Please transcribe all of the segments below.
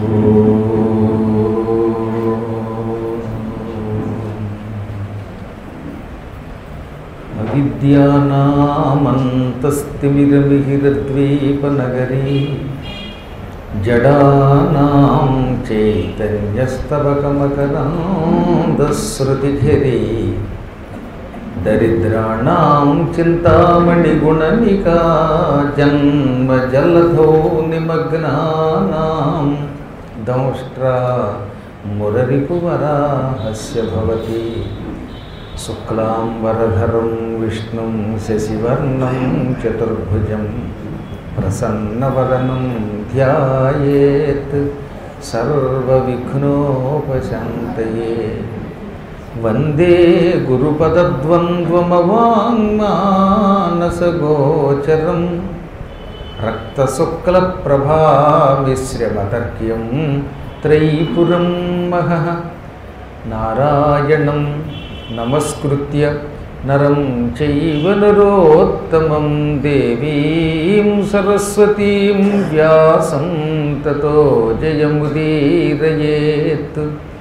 అవిద్యానామంతస్తిమిరమిహిరద్వీపనగరీ జడానాం చైతన్యస్తవకమకరాంధశ్రుతిఘరీ దరిద్రాణం చింతామణిగుణనికా జన్మజలధో నిమగ్నానాం దంష్ట్రా మురరిపువరాహస్య భవతి శుక్లాంబరధరం విష్ణుం శశివర్ణం చతుర్భుజం ప్రసన్నవదనం ధ్యాయేత్ సర్వవిఘ్నోపశాంతయే వందే గురుపదద్వంద్వమవాङ्మానసగోచరం రక్తశుక్లప్రభామిశ్రమతర్క్యం త్రైపురం మహః నారాయణం నమస్కృత్య నరం చైవ నరోత్తమం దేవీం సరస్వతీం వ్యాసం తతో జయముదీరయేత్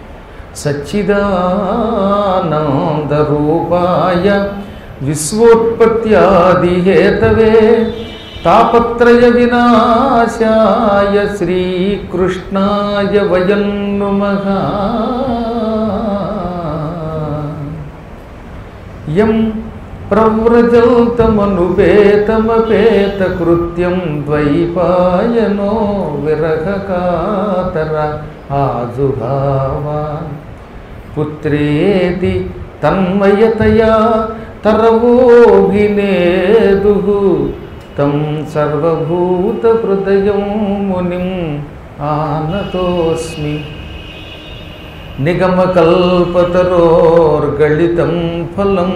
సచ్చిదానందరూపాయ విశ్వోత్పత్యాదిహేతవే తాపత్రయ వినాశాయ శ్రీకృష్ణాయ వయం నుమః యం ప్రవ్రజల్తమనుపేతమపేతకృత్యం ద్వైపాయనో విరహకాతర ఆజుభావాన్ పుత్రేతి తన్మయతయా తరవోగినేదు తం సర్వభూతహృదయం మునిం ఆనతోస్మి నిగమకల్పతరోర్గళితం ఫలం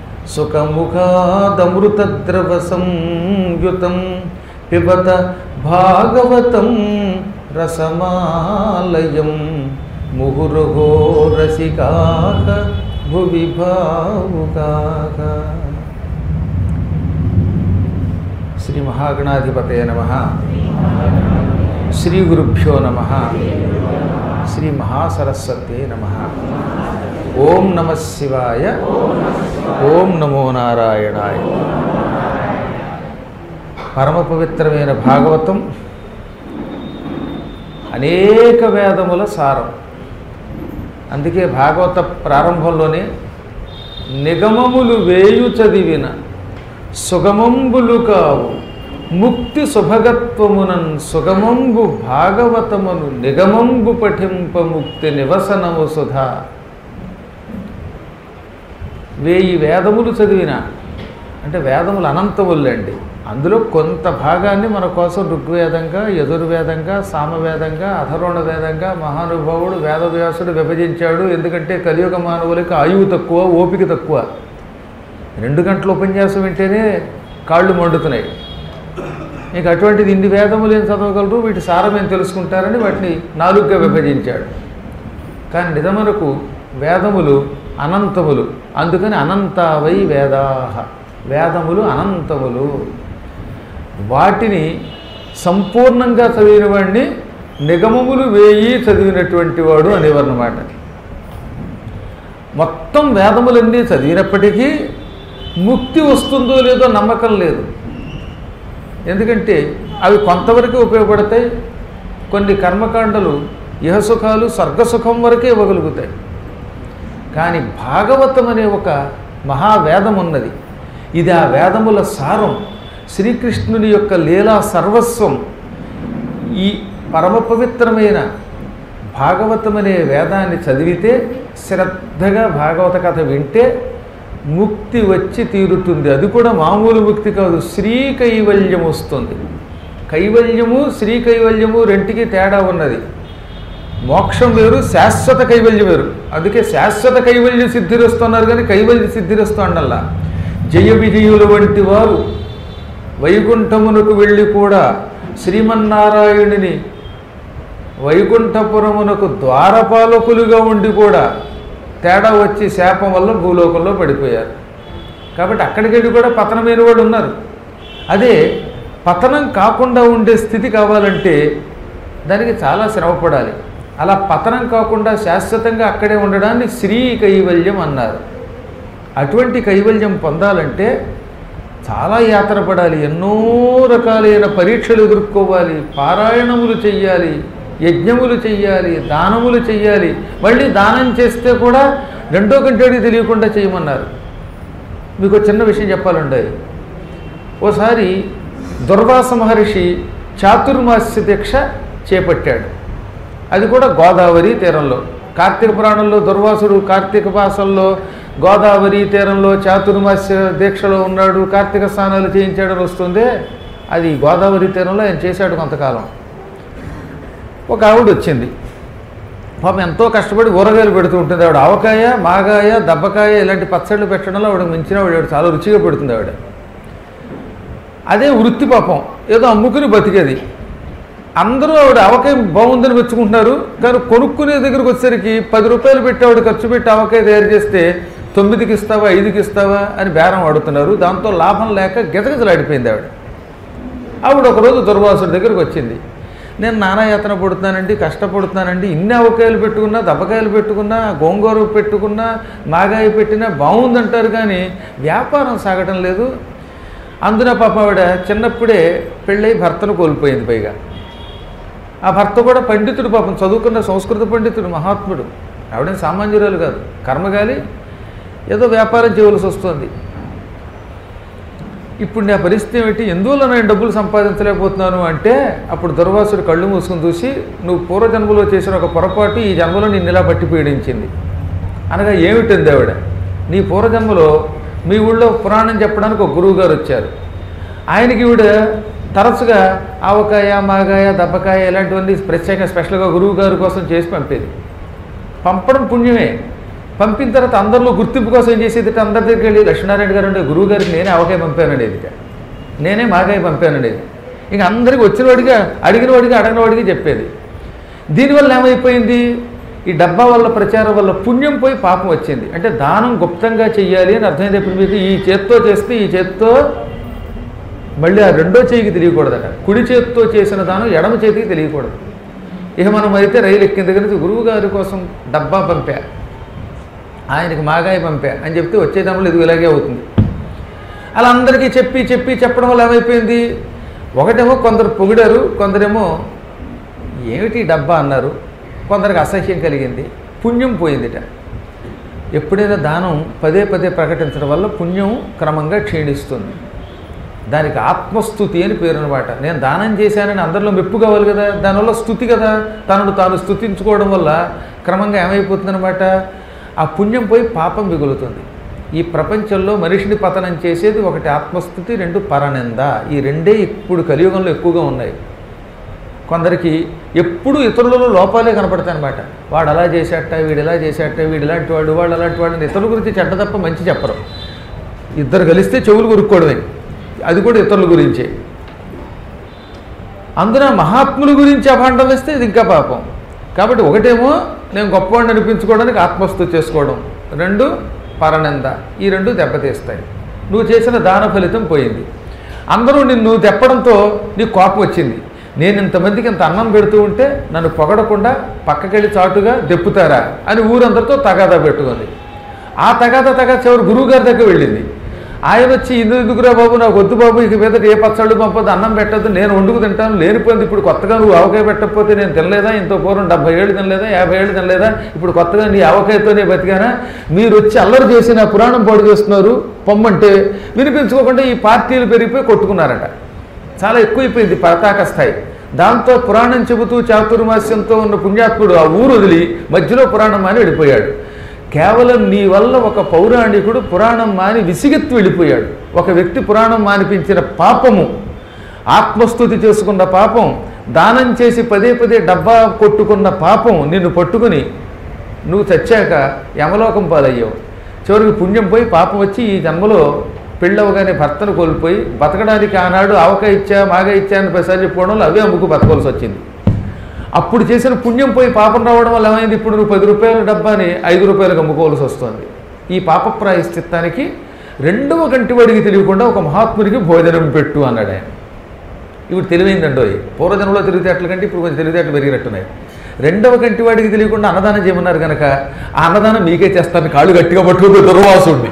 సుఖముఖాదమృతద్రవసంయుతం పిబత భాగవతం రసమాలయం ముహుర్హో రసికాః భువి భావుకాః శ్రీ మహాగణాధిపతయ నమ శ్రీ గురుభ్యో నమ శ్రీ మహాసరస్వతే నమ ఓం నమ శివాయ ఓం నమో నారాయణాయ పరమ పవిత్రమైన భాగవతం అనేక వేదముల సారం అందుకే భాగవత ప్రారంభంలోనే నిగమములు వేయు చదివిన సుగమంబులు కావు ముక్తి శుభగత్వమునన్ సుగమంబు భాగవతమును నిగమంబు పఠింప ముక్తి నివసనము సుధా వేయి వేదములు చదివిన అంటే వేదములు అనంతములండి అందులో కొంత భాగాన్ని మన కోసం ఋగ్వేదంగా యజుర్వేదంగా సామవేదంగా అధర్వణ వేదంగా మహానుభావుడు వేదవ్యాసుడు విభజించాడు ఎందుకంటే కలియుగ మానవులకి ఆయువు తక్కువ ఓపిక తక్కువ రెండు గంటల ఉపన్యాసం వింటేనే కాళ్ళు మండుతున్నాయి ఇక అటువంటిది ఇన్ని వేదములు ఏం చదవగలరు వీటి సారం ఏం తెలుసుకుంటారని వాటిని నాలుగుగా విభజించాడు కానీ నిజమనకు వేదములు అనంతములు అందుకని అనంతావై వేదాహ వేదములు అనంతములు వాటిని సంపూర్ణంగా చదివిన వాడిని నిగమములు వేయి చదివినటువంటి వాడు అనేవారన్నమాట మొత్తం వేదములన్నీ చదివినప్పటికీ ముక్తి వస్తుందో లేదో నమ్మకం లేదు ఎందుకంటే అవి కొంతవరకే ఉపయోగపడతాయి కొన్ని కర్మకాండలు ఇహసుఖాలు స్వర్గసుఖం వరకే ఇవ్వగలుగుతాయి కానీ భాగవతం అనే ఒక మహావేదం ఉన్నది ఇది ఆ వేదముల సారం శ్రీకృష్ణుని యొక్క లీలా సర్వస్వం ఈ పరమ పవిత్రమైన భాగవతం అనే వేదాన్ని చదివితే శ్రద్ధగా భాగవత కథ వింటే ముక్తి వచ్చి తీరుతుంది అది కూడా మామూలు ముక్తి కాదు శ్రీ కైవల్యం వస్తుంది కైవల్యము శ్రీ కైవల్యము రెంటికి తేడా ఉన్నది మోక్షం వేరు శాశ్వత కైవల్యం వేరు అందుకే శాశ్వత కైవల్య సిద్ధిరస్తున్నారు కానీ కైవల్య సిద్ధిరస్తు అండల్లా జయ విజయుల వంటి వారు వైకుంఠమునకు వెళ్ళి కూడా శ్రీమన్నారాయణుని వైకుంఠపురమునకు ద్వారపాలకులుగా ఉండి కూడా తేడా వచ్చి శాపం వల్ల భూలోకంలో పడిపోయారు కాబట్టి అక్కడికి వెళ్ళి కూడా పతనమైన వాళ్ళు ఉన్నారు అదే పతనం కాకుండా ఉండే స్థితి కావాలంటే దానికి చాలా శ్రమపడాలి అలా పతనం కాకుండా శాశ్వతంగా అక్కడే ఉండడాన్ని శ్రీ కైవల్యం అన్నారు అటువంటి కైవల్యం పొందాలంటే చాలా యాత్ర పడాలి ఎన్నో రకాలైన పరీక్షలు ఎదుర్కోవాలి పారాయణములు చెయ్యాలి యజ్ఞములు చెయ్యాలి దానములు చెయ్యాలి మళ్ళీ దానం చేస్తే కూడా రెండో గంటడికి తెలియకుండా చేయమన్నారు మీకు ఒక చిన్న విషయం చెప్పాలండి ఓసారి దుర్వాస మహర్షి చాతుర్మాస్య దీక్ష చేపట్టాడు అది కూడా గోదావరి తీరంలో కార్తీక పురాణంలో దుర్వాసుడు కార్తీక మాసంలో గోదావరి తీరంలో చాతుర్మాస్య దీక్షలో ఉన్నాడు కార్తీక స్నానాలు చేయించాడని వస్తుంది అది గోదావరి తీరంలో ఆయన చేశాడు కొంతకాలం ఒక ఆవిడ వచ్చింది పాపం ఎంతో కష్టపడి ఊరగాయలు పెడుతూ ఉంటుంది ఆవిడ ఆవకాయ మాగాయ దబ్బకాయ ఇలాంటి పచ్చళ్ళు పెట్టడంలో ఆవిడ మించిన ఆవిడ చాలా రుచిగా పెడుతుంది ఆవిడ అదే వృత్తి పాపం ఏదో అమ్ముకుని బతికేది అందరూ ఆవిడ ఆవకాయ బాగుందని మెచ్చుకుంటున్నారు కానీ కొనుక్కునే దగ్గరికి వచ్చేసరికి పది రూపాయలు పెట్టి ఆవిడ ఖర్చు పెట్టి ఆవకాయ తయారు చేస్తే తొమ్మిదికి ఇస్తావా ఐదుకి ఇస్తావా అని బేరం ఆడుతున్నారు దాంతో లాభం లేక గిజగిజలాడిపోయింది ఆవిడ ఆవిడ ఒకరోజు దుర్వాసుడి దగ్గరికి వచ్చింది నేను నానాయాతన పడుతున్నానండి కష్టపడుతున్నానండి ఇన్ని అవకాయలు పెట్టుకున్నా దబ్బకాయలు పెట్టుకున్నా గోంగూర పెట్టుకున్నా మాగాయ పెట్టినా బాగుందంటారు కానీ వ్యాపారం సాగటం లేదు అందున పాప ఆవిడ చిన్నప్పుడే పెళ్ళై భర్తను కోల్పోయింది పైగా ఆ భర్త కూడా పండితుడు పాపం చదువుకున్న సంస్కృత పండితుడు మహాత్ముడు ఆవిడేం సామాన్యురాలు కాదు కర్మగాలి ఏదో వ్యాపారం చేయవలసి వస్తుంది ఇప్పుడు నా పరిస్థితి ఏమిటి ఎందువల్ల నేను డబ్బులు సంపాదించలేకపోతున్నాను అంటే అప్పుడు దుర్వాసుడు కళ్ళు మూసుకుని చూసి నువ్వు పూర్వజన్మలో చేసిన ఒక పొరపాటు ఈ జన్మలో నిన్ను ఇలా పట్టి పీడించింది అనగా ఏమిటింది ఆవిడ నీ పూర్వజన్మలో మీ ఊళ్ళో పురాణం చెప్పడానికి ఒక గురువు గారు వచ్చారు ఆయనకి ఈవిడ తరచుగా ఆవకాయ మాగాయ దబ్బకాయ ఇలాంటివన్నీ ప్రత్యేకంగా స్పెషల్గా గురువు గారి కోసం చేసి పంపేది పంపడం పుణ్యమే పంపిన తర్వాత అందరిలో గుర్తింపు కోసం ఏం చేసేది అందరి దగ్గరికి వెళ్ళి లక్ష్మీనారాయణ గారు అంటే గురువు గారికి నేనే అవకాయ పంపాననేది నేనే మాగాయ పంపాననేది ఇంక అందరికి వచ్చిన వాడిగా అడిగిన వాడికి అడగిన వాడికి చెప్పేది దీనివల్ల ఏమైపోయింది ఈ డబ్బా వల్ల ప్రచారం వల్ల పుణ్యం పోయి పాపం వచ్చింది అంటే దానం గుప్తంగా చెయ్యాలి అని అర్థమైంది ఇప్పుడు మీకు ఈ చేత్తో చేస్తే ఈ చేత్తో మళ్ళీ ఆ రెండో చేయికి తెలియకూడదట కుడి చేతితో చేసిన దానం ఎడమ చేతికి తెలియకూడదు ఇక మనం అయితే రైలు ఎక్కిన దగ్గర నుంచి గురువు గారి కోసం డబ్బా పంపా ఆయనకి మాగాయ పంపా అని చెప్తే వచ్చే దానిలో ఇది ఇలాగే అవుతుంది అలా అందరికీ చెప్పి చెప్పి చెప్పడం వల్ల ఏమైపోయింది ఒకటేమో కొందరు పొగిడారు కొందరేమో ఏమిటి ఈ డబ్బా అన్నారు కొందరికి అసహ్యం కలిగింది పుణ్యం పోయిందిట ఎప్పుడైనా దానం పదే పదే ప్రకటించడం వల్ల పుణ్యం క్రమంగా క్షీణిస్తుంది దానికి ఆత్మస్థుతి అని పేరు అనమాట నేను దానం చేశానని అందరిలో మెప్పు కావాలి కదా దానివల్ల స్థుతి కదా తనను తాను స్థుతించుకోవడం వల్ల క్రమంగా ఏమైపోతుందన్నమాట ఆ పుణ్యం పోయి పాపం మిగులుతుంది ఈ ప్రపంచంలో మనిషిని పతనం చేసేది ఒకటి ఆత్మస్థుతి రెండు పరనింద ఈ రెండే ఇప్పుడు కలియుగంలో ఎక్కువగా ఉన్నాయి కొందరికి ఎప్పుడు ఇతరులలో లోపాలే కనపడతాయి అనమాట వాడు అలా చేసేట వీడు ఇలా చేసేట వీడు ఇలాంటి వాడు వాడు అలాంటి వాడు అని ఇతరుల గురించి చెడ్డ తప్ప మంచి చెప్పరు ఇద్దరు కలిస్తే చెవులు కొరుక్కోవడమే అది కూడా ఇతరుల గురించే అందున మహాత్ముల గురించి అభాండం వేస్తే ఇది ఇంకా పాపం కాబట్టి ఒకటేమో నేను గొప్పవాడిని అనిపించుకోవడానికి ఆత్మస్థు చేసుకోవడం రెండు పరనంద ఈ రెండు దెబ్బతీస్తాయి నువ్వు చేసిన దాన ఫలితం పోయింది అందరూ నిన్ను తెప్పడంతో నీకు కోపం వచ్చింది నేను ఇంతమందికి ఇంత అన్నం పెడుతూ ఉంటే నన్ను పొగడకుండా పక్కకెళ్ళి చాటుగా దెప్పుతారా అని ఊరందరితో తగాదా పెట్టుకుంది ఆ తగాదా తగా చివరి గురువు గారి దగ్గర వెళ్ళింది ఆయన వచ్చి ఇందుకు ఎందుకురా బాబు నాకు వద్దు బాబు ఇక మీద ఏ పచ్చళ్ళు పంపొద్దు అన్నం పెట్టద్దు నేను వండుకు తింటాను లేనిపోయింది ఇప్పుడు కొత్తగా నువ్వు ఆవకాయ పెట్టకపోతే నేను తినలేదా ఇంత పూర్వం డెబ్బై ఏళ్ళు తినలేదా యాభై ఏళ్ళు తినలేదా ఇప్పుడు కొత్తగా నీ ఆవకాయతోనే బతికానా మీరు వచ్చి అల్లరి చేసి నా పురాణం పాడు చేస్తున్నారు పొమ్మంటే వినిపించుకోకుండా ఈ పార్టీలు పెరిగిపోయి కొట్టుకున్నారట చాలా ఎక్కువైపోయింది పతాక స్థాయి దాంతో పురాణం చెబుతూ చాతుర్మాస్యంతో ఉన్న పుణ్యాత్ముడు ఆ ఊరు వదిలి మధ్యలో పురాణం మాని వెళ్ళిపోయాడు కేవలం నీ వల్ల ఒక పౌరాణికుడు పురాణం మాని విసిగెత్తి వెళ్ళిపోయాడు ఒక వ్యక్తి పురాణం మానిపించిన పాపము ఆత్మస్థుతి చేసుకున్న పాపం దానం చేసి పదే పదే డబ్బా కొట్టుకున్న పాపం నిన్ను పట్టుకుని నువ్వు చచ్చాక యమలోకం పాలయ్యావు చివరికి పుణ్యం పోయి పాపం వచ్చి ఈ జన్మలో పెళ్ళవగానే భర్తను కోల్పోయి బతకడానికి ఆనాడు ఆవక ఇచ్చా మాగ ఇచ్చా అని ప్రసాద్ చెప్పుకోవడం వల్ల అవే అమ్ముకు బతకవలసి వచ్చింది అప్పుడు చేసిన పుణ్యం పోయి పాపం రావడం వల్ల ఏమైంది ఇప్పుడు నువ్వు పది రూపాయల డబ్బాని ఐదు రూపాయలకు అమ్ముకోవాల్సి వస్తుంది ఈ పాప ప్రాయశ్చిత్తానికి రెండవ కంటివాడికి తెలియకుండా ఒక మహాత్ముడికి భోజనం పెట్టు అన్నాడు ఆయన ఇప్పుడు తెలివైందండో పూర్వజనంలో తెలివితేటల కంటే ఇప్పుడు కొంచెం తెలివితేటలు పెరిగినట్టున్నాయి రెండవ కంటి వాడికి తెలియకుండా అన్నదానం చేయమన్నారు కనుక ఆ అన్నదానం మీకే చేస్తాను కాళ్ళు గట్టిగా పట్టుకుని దుర్వాసుండి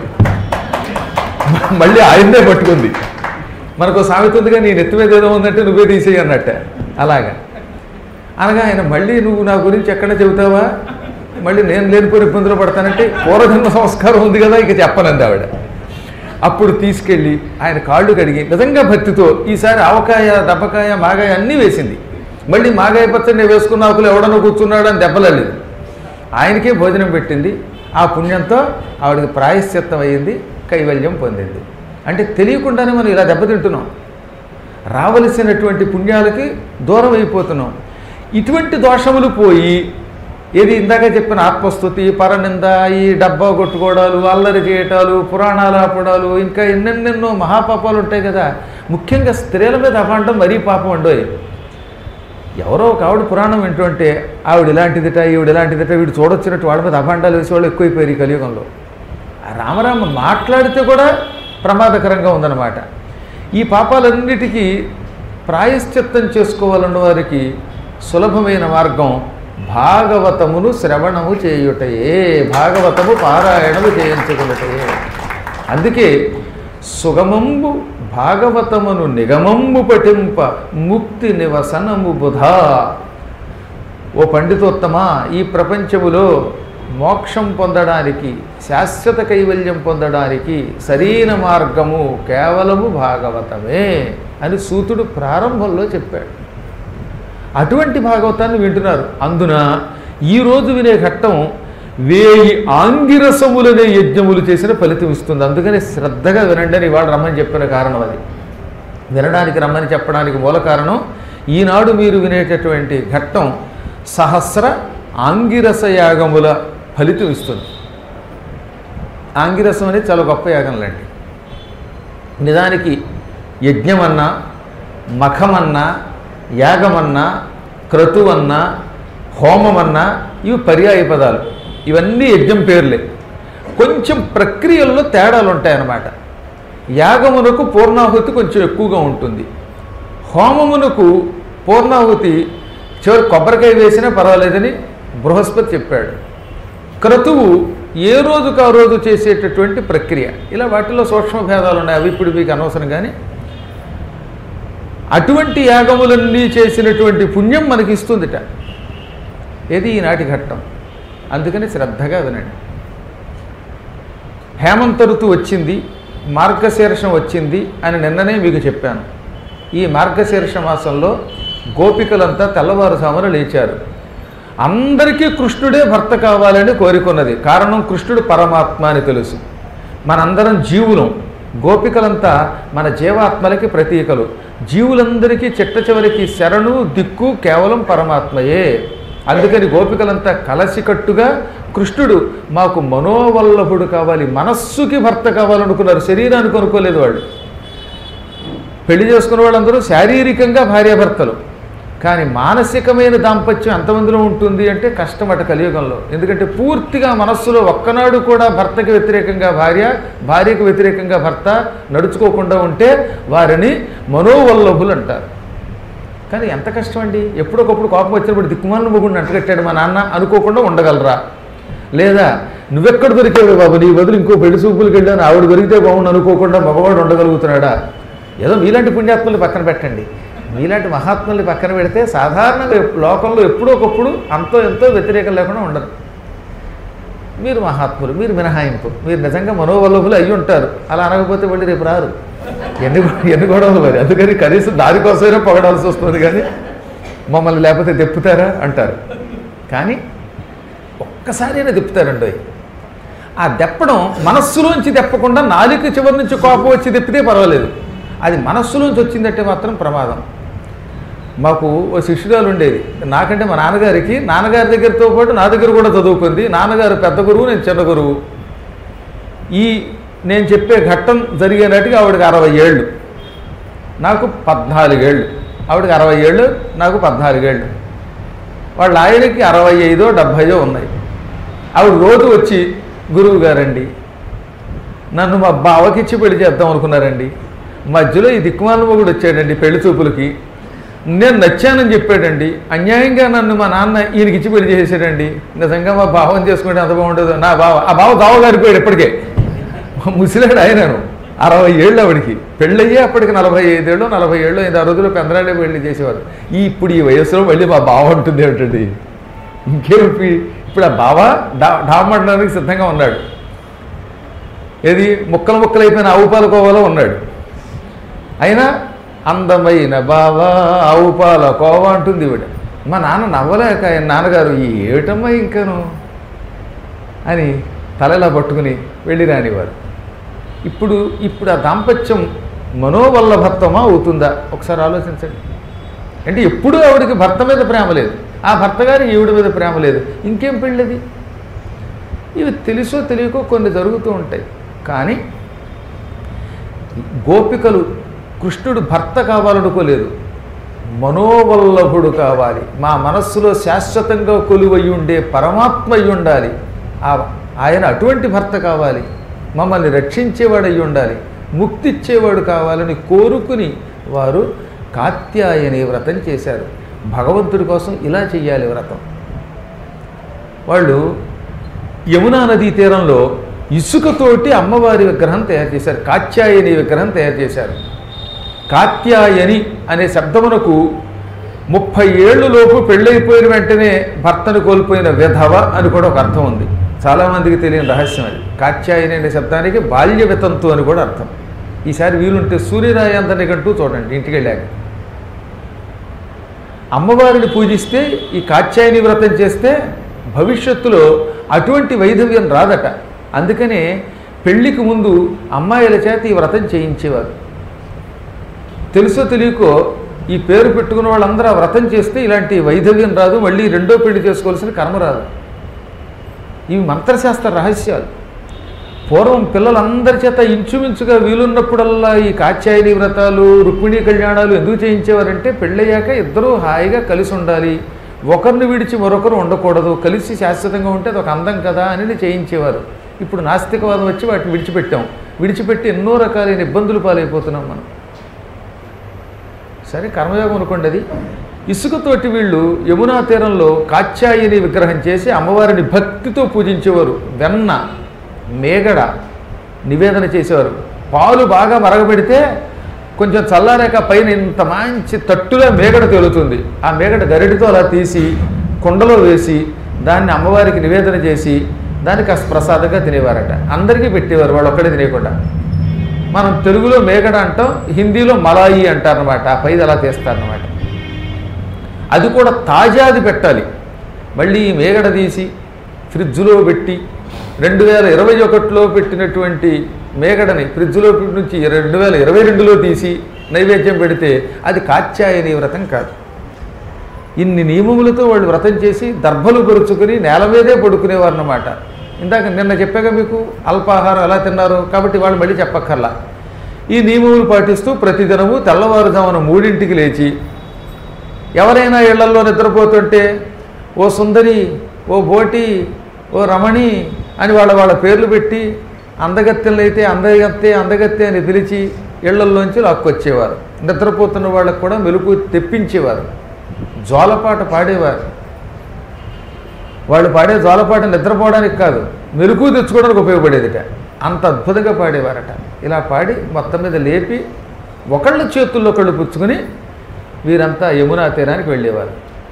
మళ్ళీ ఆయన్నే పట్టుకుంది మనకు సామెత ఉందిగా నీ నెత్తి మీద ఏదో ఉందంటే నువ్వే తీసేయి అన్నట్టే అలాగా అనగా ఆయన మళ్ళీ నువ్వు నా గురించి ఎక్కడ చెబుతావా మళ్ళీ నేను లేనిపోయిన ఇబ్బందులు పడతానంటే పూర్వజన్మ సంస్కారం ఉంది కదా ఇక చెప్పనంది ఆవిడ అప్పుడు తీసుకెళ్ళి ఆయన కాళ్ళు కడిగి నిజంగా భక్తితో ఈసారి ఆవకాయ దబ్బకాయ మాగాయ అన్నీ వేసింది మళ్ళీ మాగాయ పచ్చడి నేను వేసుకున్న ఆకులు ఎవడన్నా కూర్చున్నాడు అని దెబ్బలలేదు ఆయనకే భోజనం పెట్టింది ఆ పుణ్యంతో ఆవిడకి ప్రాయశ్చిత్తం అయ్యింది కైవల్యం పొందింది అంటే తెలియకుండానే మనం ఇలా దెబ్బతింటున్నాం రావలసినటువంటి పుణ్యాలకి దూరం అయిపోతున్నాం ఇటువంటి దోషములు పోయి ఏది ఇందాక చెప్పిన ఆత్మస్థుతి పరనింద ఈ డబ్బా కొట్టుకోవడాలు అల్లరి చేయటాలు పురాణాలు ఆపడాలు ఇంకా ఎన్నెన్నెన్నో మహాపాపాలు ఉంటాయి కదా ముఖ్యంగా స్త్రీల మీద అభాండం మరీ పాపం ఉండోయ్ ఎవరో ఒక ఆవిడ పురాణం వింటుంటే ఆవిడ ఇలాంటిదిట ఈవిడ ఇలాంటిదిట వీడు చూడొచ్చినట్టు వాళ్ళ మీద అభాండాలు వేసేవాళ్ళు ఎక్కువైపోయారు ఈ కలియుగంలో ఆ రామరామ మాట్లాడితే కూడా ప్రమాదకరంగా ఉందన్నమాట ఈ పాపాలన్నిటికీ ప్రాయశ్చిత్తం చేసుకోవాలన్న వారికి సులభమైన మార్గం భాగవతమును శ్రవణము చేయుటయే భాగవతము పారాయణము చేయించుకున్నటయే అందుకే సుగమంబు భాగవతమును నిగమంబు పఠింప ముక్తి నివసనము బుధా ఓ పండితోత్తమా ఈ ప్రపంచములో మోక్షం పొందడానికి శాశ్వత కైవల్యం పొందడానికి సరైన మార్గము కేవలము భాగవతమే అని సూతుడు ప్రారంభంలో చెప్పాడు అటువంటి భాగవతాన్ని వింటున్నారు అందున ఈరోజు వినే ఘట్టం వేయి ఆంగిరసములనే యజ్ఞములు చేసిన ఫలితం ఇస్తుంది అందుకని శ్రద్ధగా వినండి అని ఇవాళ రమ్మని చెప్పిన కారణం అది వినడానికి రమ్మని చెప్పడానికి మూల కారణం ఈనాడు మీరు వినేటటువంటి ఘట్టం సహస్ర ఆంగిరస యాగముల ఫలితం ఇస్తుంది ఆంగిరసం అనేది చాలా గొప్ప యాగంలండి నిజానికి యజ్ఞమన్నా మఖమన్నా యాగమన్నా క్రతువన్నా హోమమన్నా ఇవి పర్యాయ పదాలు ఇవన్నీ యజ్ఞం పేర్లే కొంచెం ప్రక్రియల్లో తేడాలు ఉంటాయన్నమాట యాగమునకు పూర్ణాహుతి కొంచెం ఎక్కువగా ఉంటుంది హోమమునకు పూర్ణాహుతి చివరి కొబ్బరికాయ వేసినా పర్వాలేదని బృహస్పతి చెప్పాడు క్రతువు ఏ రోజుకు ఆ రోజు చేసేటటువంటి ప్రక్రియ ఇలా వాటిలో సూక్ష్మ భేదాలు ఉన్నాయి అవి ఇప్పుడు మీకు అనవసరం కానీ అటువంటి యాగములన్నీ చేసినటువంటి పుణ్యం మనకి ఇస్తుందిట ఏది ఈనాటి ఘట్టం అందుకని శ్రద్ధగా వినండి హేమంత ఋతువు వచ్చింది మార్గశీర్షం వచ్చింది అని నిన్ననే మీకు చెప్పాను ఈ మార్గశీర్ష మాసంలో గోపికలంతా తెల్లవారుజామున లేచారు అందరికీ కృష్ణుడే భర్త కావాలని కోరుకున్నది కారణం కృష్ణుడు పరమాత్మ అని తెలుసు మనందరం జీవులం గోపికలంతా మన జీవాత్మలకి ప్రతీకలు జీవులందరికీ చిట్ట చివరికి శరణు దిక్కు కేవలం పరమాత్మయే అందుకని గోపికలంతా కలసికట్టుగా కృష్ణుడు మాకు మనోవల్లభుడు కావాలి మనస్సుకి భర్త కావాలనుకున్నారు శరీరానికి అనుకోలేదు వాళ్ళు పెళ్లి చేసుకున్న వాళ్ళందరూ శారీరకంగా భార్యాభర్తలు కానీ మానసికమైన దాంపత్యం ఎంతమందిలో ఉంటుంది అంటే కష్టం అట కలియుగంలో ఎందుకంటే పూర్తిగా మనస్సులో ఒక్కనాడు కూడా భర్తకి వ్యతిరేకంగా భార్య భార్యకు వ్యతిరేకంగా భర్త నడుచుకోకుండా ఉంటే వారిని మనోవల్లభులు అంటారు కానీ ఎంత కష్టం అండి ఎప్పుడొకప్పుడు కోపం వచ్చినప్పుడు దిక్కుమాలను మొగుడిని అంటగట్టాడు మా నాన్న అనుకోకుండా ఉండగలరా లేదా నువ్వెక్కడ దొరికావు బాబు నీ బదులు ఇంకో పెళ్లి చూపులకు వెళ్ళాను ఆవిడ దొరికితే బాగుండు అనుకోకుండా మగవాడు ఉండగలుగుతున్నాడా ఏదో మీలాంటి పుణ్యాత్మల్ని పక్కన పెట్టండి మీలాంటి మహాత్ముల్ని పక్కన పెడితే సాధారణంగా ఎప్- లోకంలో ఎప్పుడో ఒకప్పుడు అంతో ఎంతో వ్యతిరేకం లేకుండా ఉండరు మీరు మహాత్ములు మీరు మినహాయింపు మీరు నిజంగా మనోవల్లభులు అయ్యి ఉంటారు అలా అనకపోతే మళ్ళీ రేపు రారు ఎన్ని గొ- ఎన్ని గొడవలు మరి అందుకని కనీసం దానికోసమైనా పొగడాల్సి వస్తుంది కానీ మమ్మల్ని లేకపోతే తెప్పుతారా అంటారు కానీ ఒక్కసారైనా తిప్పుతారండి ఆ దెప్పడం మనస్సులోంచి దెప్పకుండా నాలుక చివరి నుంచి కోపం వచ్చి దెప్పితే పర్వాలేదు అది మనస్సులోంచి వచ్చిందంటే మాత్రం ప్రమాదం మాకు ఓ శిష్యురాలు ఉండేది నాకంటే మా నాన్నగారికి నాన్నగారి దగ్గరతో పాటు నా దగ్గర కూడా చదువుకుంది నాన్నగారు పెద్ద గురువు నేను చిన్న గురువు ఈ నేను చెప్పే ఘట్టం జరిగే నాటికి ఆవిడకి అరవై ఏళ్ళు నాకు పద్నాలుగేళ్ళు ఆవిడకి అరవై ఏళ్ళు నాకు పద్నాలుగేళ్ళు వాళ్ళ ఆయనకి అరవై ఐదో డెబ్భైదో ఉన్నాయి ఆవిడ రోజు వచ్చి గురువు గారండి నన్ను మా బావకిచ్చి పెళ్లి చేద్దాం అనుకున్నారండి మధ్యలో ఈ దిక్కుమాల మొగుడు వచ్చాడండి పెళ్లి చూపులకి నేను నచ్చానని చెప్పాడండి అన్యాయంగా నన్ను మా నాన్న ఈయనకి ఇచ్చి పెళ్లి చేసేసాడండి నిజంగా మా భావం చేసుకుంటే అంత బాగుండదు నా బావ ఆ బావ దావ గారిపోయాడు ఇప్పటికే ముసిలాడు ఆయనను అరవై ఏళ్ళు ఆవిడికి పెళ్ళయ్యే అప్పటికి నలభై ఐదేళ్ళు నలభై ఏళ్ళు ఐదు ఆ రోజుల్లో పెందరాడే పెళ్లి చేసేవారు ఈ ఇప్పుడు ఈ వయసులో మళ్ళీ మా బావ ఉంటుంది ఏమిటండి ఇంకేమి ఇప్పుడు ఆ బావ డా డామడానికి సిద్ధంగా ఉన్నాడు ఏది ముక్కలు ముక్కలు అయిపోయిన ఆవు పాల కోవలో ఉన్నాడు అయినా అందమైన బావా ఆవు పాల కోవ అంటుంది ఈవిడ మా నాన్న నవ్వలేక ఆయన నాన్నగారు ఈ ఏమిటమ్మా ఇంకాను అని తలలా పట్టుకుని వెళ్ళి రానివారు ఇప్పుడు ఇప్పుడు ఆ దాంపత్యం మనోవల్లభత్వమా అవుతుందా ఒకసారి ఆలోచించండి అంటే ఎప్పుడూ ఆవిడకి భర్త మీద ప్రేమ లేదు ఆ భర్త గారి ఈవిడ మీద ప్రేమ లేదు ఇంకేం పెళ్ళది ఇవి తెలుసో తెలియకో కొన్ని జరుగుతూ ఉంటాయి కానీ గోపికలు కృష్ణుడు భర్త కావాలనుకోలేదు మనోవల్లభుడు కావాలి మా మనస్సులో శాశ్వతంగా కొలువై ఉండే పరమాత్మ అయి ఉండాలి ఆ ఆయన అటువంటి భర్త కావాలి మమ్మల్ని రక్షించేవాడు అయి ఉండాలి ముక్తి ఇచ్చేవాడు కావాలని కోరుకుని వారు కాత్యాయని వ్రతం చేశారు భగవంతుడి కోసం ఇలా చెయ్యాలి వ్రతం వాళ్ళు యమునా నదీ తీరంలో ఇసుకతోటి అమ్మవారి విగ్రహం తయారు చేశారు కాత్యాయని విగ్రహం తయారు చేశారు కాత్యాయని అనే శబ్దమునకు ముప్పై ఏళ్ళు లోపు పెళ్ళైపోయిన వెంటనే భర్తను కోల్పోయిన విధవ అని కూడా ఒక అర్థం ఉంది చాలామందికి తెలియని రహస్యం అది కాత్యాయని అనే శబ్దానికి బాల్య వితంతు అని కూడా అర్థం ఈసారి వీలుంటే సూర్యరాయాంతని కంటూ చూడండి ఇంటికి వెళ్ళాక అమ్మవారిని పూజిస్తే ఈ కాత్యాయని వ్రతం చేస్తే భవిష్యత్తులో అటువంటి వైధవ్యం రాదట అందుకనే పెళ్లికి ముందు అమ్మాయిల చేత ఈ వ్రతం చేయించేవారు తెలుసో తెలియకో ఈ పేరు పెట్టుకున్న వాళ్ళందరూ ఆ వ్రతం చేస్తే ఇలాంటి వైధవ్యం రాదు మళ్ళీ రెండో పెళ్లి చేసుకోవాల్సిన కర్మ రాదు ఇవి మంత్రశాస్త్ర రహస్యాలు పూర్వం పిల్లలందరి చేత ఇంచుమించుగా వీలున్నప్పుడల్లా ఈ కాత్యాయని వ్రతాలు రుక్మిణీ కళ్యాణాలు ఎందుకు చేయించేవారంటే పెళ్ళయ్యాక ఇద్దరూ హాయిగా కలిసి ఉండాలి ఒకరిని విడిచి మరొకరు ఉండకూడదు కలిసి శాశ్వతంగా ఉంటే అది ఒక అందం కదా అని చేయించేవారు ఇప్పుడు నాస్తికవాదం వచ్చి వాటిని విడిచిపెట్టాం విడిచిపెట్టి ఎన్నో రకాలైన ఇబ్బందులు పాలైపోతున్నాం మనం సరే కర్మయోగం అనుకోండి అది ఇసుకతోటి వీళ్ళు యమునా తీరంలో కాత్యాయని విగ్రహం చేసి అమ్మవారిని భక్తితో పూజించేవారు వెన్న మేగడ నివేదన చేసేవారు పాలు బాగా మరగబెడితే కొంచెం చల్లారాక పైన ఇంత మంచి తట్టుగా మేగడ తేలుతుంది ఆ మేగడ గరిటితో అలా తీసి కుండలో వేసి దాన్ని అమ్మవారికి నివేదన చేసి దానికి కాస్త ప్రసాదంగా తినేవారట అందరికీ పెట్టేవారు వాళ్ళు ఒక్కడే తినేయకుండా మనం తెలుగులో మేగడ అంటాం హిందీలో మలాయి అంటారనమాట ఆ పైది అలా తీస్తారనమాట అది కూడా తాజాది పెట్టాలి మళ్ళీ ఈ మేగడ తీసి ఫ్రిడ్జ్లో పెట్టి రెండు వేల ఇరవై ఒకటిలో పెట్టినటువంటి మేగడని ఫ్రిడ్జ్లో నుంచి రెండు వేల ఇరవై రెండులో తీసి నైవేద్యం పెడితే అది కాత్యాయని వ్రతం కాదు ఇన్ని నియమములతో వాళ్ళు వ్రతం చేసి దర్భలు పరుచుకుని నేల మీదే పడుకునేవారు అన్నమాట ఇందాక నిన్న చెప్పాక మీకు అల్పాహారం ఎలా తిన్నారు కాబట్టి వాళ్ళు మళ్ళీ చెప్పక్కర్లా ఈ నియమములు పాటిస్తూ ప్రతిదినము తెల్లవారుజామున మూడింటికి లేచి ఎవరైనా ఇళ్లల్లో నిద్రపోతుంటే ఓ సుందరి ఓ బోటి ఓ రమణి అని వాళ్ళ వాళ్ళ పేర్లు పెట్టి అందగత్తెలైతే అందగత్తే అందగత్తే అని పిలిచి ఇళ్లల్లోంచి లాక్కొచ్చేవారు నిద్రపోతున్న వాళ్ళకు కూడా మెలుపు తెప్పించేవారు జోలపాట పాడేవారు వాళ్ళు పాడే జోలపాట నిద్రపోవడానికి కాదు మెలకు తెచ్చుకోవడానికి ఉపయోగపడేదిట అంత అద్భుతంగా పాడేవారట ఇలా పాడి మొత్తం మీద లేపి ఒకళ్ళ చేతుల్లో ఒకళ్ళు పుచ్చుకొని వీరంతా యమునా తీరానికి వెళ్ళేవారు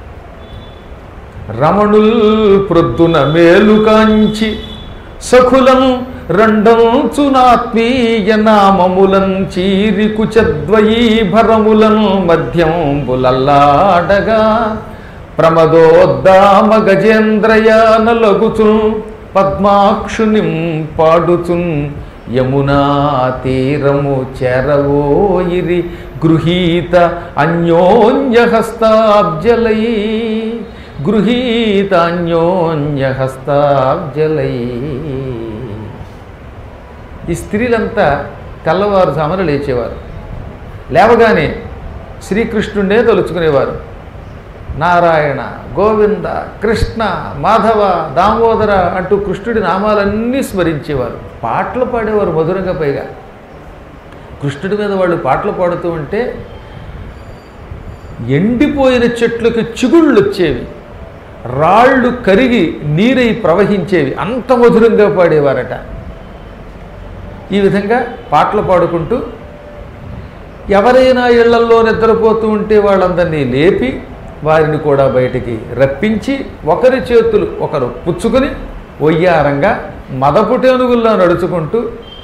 రమణుల్ ప్రొద్దున మేలు కాంచి సఖులం రెండంచునాత్మీయ నామములం చీరి కుచద్వయీభరములం మధ్యం బులల్లాడగా ప్రమదోద్దామ గజేంద్రయాన లగుచున్ పద్మాక్షునిం పాడుచున్ యమునా తీరము చెరవోయిరి గృహీత అన్యోన్యహస్తాబ్జలై గృహీత అన్యోన్యహస్తాబ్జలై ఈ స్త్రీలంతా తెల్లవారుజామున లేచేవారు లేవగానే శ్రీకృష్ణుడే తలుచుకునేవారు నారాయణ గోవింద కృష్ణ మాధవ దామోదర అంటూ కృష్ణుడి నామాలన్నీ స్మరించేవారు పాటలు పాడేవారు మధురంగా పైగా కృష్ణుడి మీద వాళ్ళు పాటలు పాడుతూ ఉంటే ఎండిపోయిన చెట్లకు చిగుళ్ళు వచ్చేవి రాళ్ళు కరిగి నీరై ప్రవహించేవి అంత మధురంగా పాడేవారట ఈ విధంగా పాటలు పాడుకుంటూ ఎవరైనా ఇళ్లల్లో నిద్రపోతూ ఉంటే వాళ్ళందరినీ లేపి వారిని కూడా బయటికి రప్పించి ఒకరి చేతులు ఒకరు పుచ్చుకొని ఒయ్యారంగా మదపుటేనుగుల్లో నడుచుకుంటూ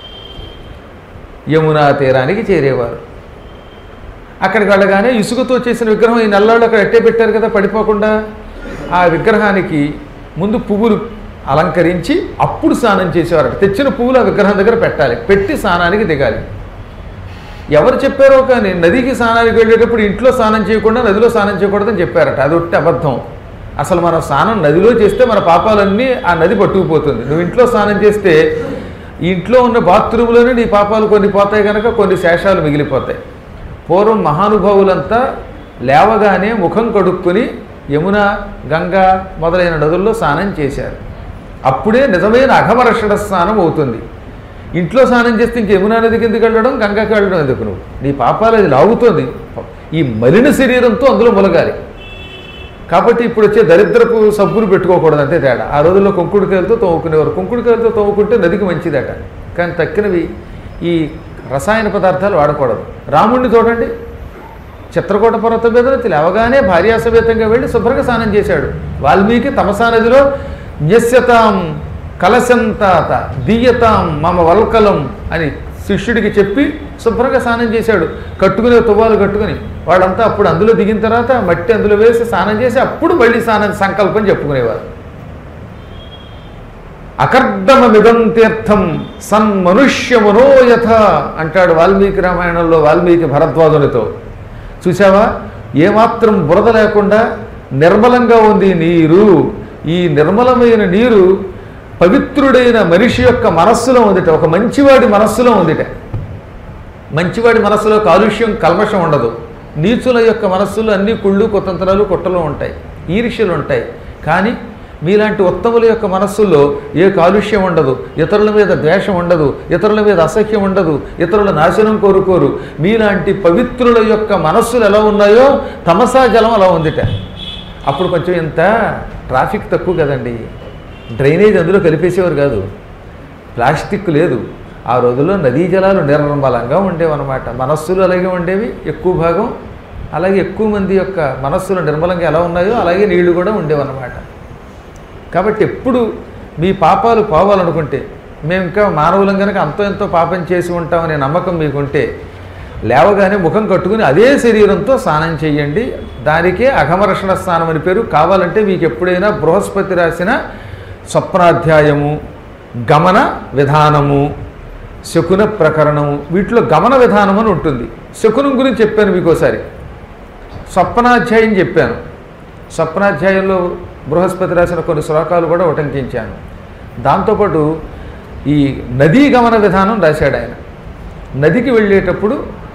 యమునా తీరానికి చేరేవారు అక్కడికి వెళ్ళగానే ఇసుకతో చేసిన విగ్రహం ఈ నల్లాళ్ళు అక్కడ ఎట్టే పెట్టారు కదా పడిపోకుండా ఆ విగ్రహానికి ముందు పువ్వులు అలంకరించి అప్పుడు స్నానం చేసేవారట తెచ్చిన పువ్వులు ఆ విగ్రహం దగ్గర పెట్టాలి పెట్టి స్నానానికి దిగాలి ఎవరు చెప్పారో కానీ నదికి స్నానానికి వెళ్ళేటప్పుడు ఇంట్లో స్నానం చేయకుండా నదిలో స్నానం చేయకూడదని చెప్పారట అది ఒట్టి అబద్ధం అసలు మనం స్నానం నదిలో చేస్తే మన పాపాలన్నీ ఆ నది పట్టుకుపోతుంది నువ్వు ఇంట్లో స్నానం చేస్తే ఈ ఇంట్లో ఉన్న బాత్రూంలోనే నీ పాపాలు కొన్ని పోతాయి కనుక కొన్ని శేషాలు మిగిలిపోతాయి పూర్వం మహానుభావులంతా లేవగానే ముఖం కడుక్కుని యమున గంగా మొదలైన నదుల్లో స్నానం చేశారు అప్పుడే నిజమైన అఘమరషణ స్నానం అవుతుంది ఇంట్లో స్నానం చేస్తే ఇంక యమునా నదికి ఎందుకు వెళ్ళడం గంగాకి వెళ్ళడం ఎందుకు నువ్వు నీ పాపాలు అది లాగుతోంది ఈ మలిన శరీరంతో అందులో మొలగాలి కాబట్టి ఇప్పుడు వచ్చే దరిద్రపు సబ్బులు పెట్టుకోకూడదు అంతే తేడా ఆ రోజుల్లో కుంకుడుకాయలతో తోముకునేవారు కుంకుడుకాయలతో తోముకుంటే నదికి మంచిదట కానీ తక్కినవి ఈ రసాయన పదార్థాలు వాడకూడదు రాముణ్ణి చూడండి చిత్రకూట పర్వతం మీద నుంచి లేవగానే భార్యాసమేతంగా వెళ్ళి శుభ్రంగా స్నానం చేశాడు వాల్మీకి తమసా నదిలో న్యస్యతాం కలశంతాత దీయతాం మమ వల్కలం అని శిష్యుడికి చెప్పి శుభ్రంగా స్నానం చేశాడు కట్టుకునే తువ్వాలు కట్టుకుని వాళ్ళంతా అప్పుడు అందులో దిగిన తర్వాత మట్టి అందులో వేసి స్నానం చేసి అప్పుడు మళ్ళీ స్నానం సంకల్పం చెప్పుకునేవారు అకర్దమమిదం తీర్థం సన్మనుష్య మనోయథ అంటాడు వాల్మీకి రామాయణంలో వాల్మీకి భరద్వాజునితో చూసావా ఏమాత్రం బురద లేకుండా నిర్మలంగా ఉంది నీరు ఈ నిర్మలమైన నీరు పవిత్రుడైన మనిషి యొక్క మనస్సులో ఉందిట ఒక మంచివాడి మనస్సులో ఉందిట మంచివాడి మనస్సులో కాలుష్యం కల్మషం ఉండదు నీచుల యొక్క మనస్సులో అన్ని కుళ్ళు కుతంత్రాలు కుట్రలు ఉంటాయి ఈర్ష్యలు ఉంటాయి కానీ మీలాంటి ఉత్తముల యొక్క మనస్సుల్లో ఏ కాలుష్యం ఉండదు ఇతరుల మీద ద్వేషం ఉండదు ఇతరుల మీద అసహ్యం ఉండదు ఇతరుల నాశనం కోరుకోరు మీలాంటి పవిత్రుల యొక్క మనస్సులు ఎలా ఉన్నాయో తమసా జలం అలా ఉందిట అప్పుడు కొంచెం ఇంత ట్రాఫిక్ తక్కువ కదండి డ్రైనేజ్ అందులో కలిపేసేవారు కాదు ప్లాస్టిక్ లేదు ఆ రోజుల్లో నదీ జలాలు నిర్మలంగా ఉండేవన్నమాట మనస్సులు అలాగే ఉండేవి ఎక్కువ భాగం అలాగే ఎక్కువ మంది యొక్క మనస్సులు నిర్మలంగా ఎలా ఉన్నాయో అలాగే నీళ్లు కూడా ఉండేవన్నమాట కాబట్టి ఎప్పుడు మీ పాపాలు పోవాలనుకుంటే మేము ఇంకా మానవులం కనుక అంతో ఎంతో పాపం చేసి ఉంటామనే నమ్మకం మీకుంటే లేవగానే ముఖం కట్టుకుని అదే శరీరంతో స్నానం చేయండి దానికే అఘమరషణ స్నానం అని పేరు కావాలంటే మీకు ఎప్పుడైనా బృహస్పతి రాసిన స్వప్నాధ్యాయము గమన విధానము శకున ప్రకరణము వీటిలో గమన విధానం అని ఉంటుంది శకునం గురించి చెప్పాను మీకు ఒకసారి స్వప్నాధ్యాయం చెప్పాను స్వప్నాధ్యాయంలో బృహస్పతి రాసిన కొన్ని శ్లోకాలు కూడా ఉటంకించాను దాంతోపాటు ఈ నదీ గమన విధానం రాశాడు ఆయన నదికి వెళ్ళేటప్పుడు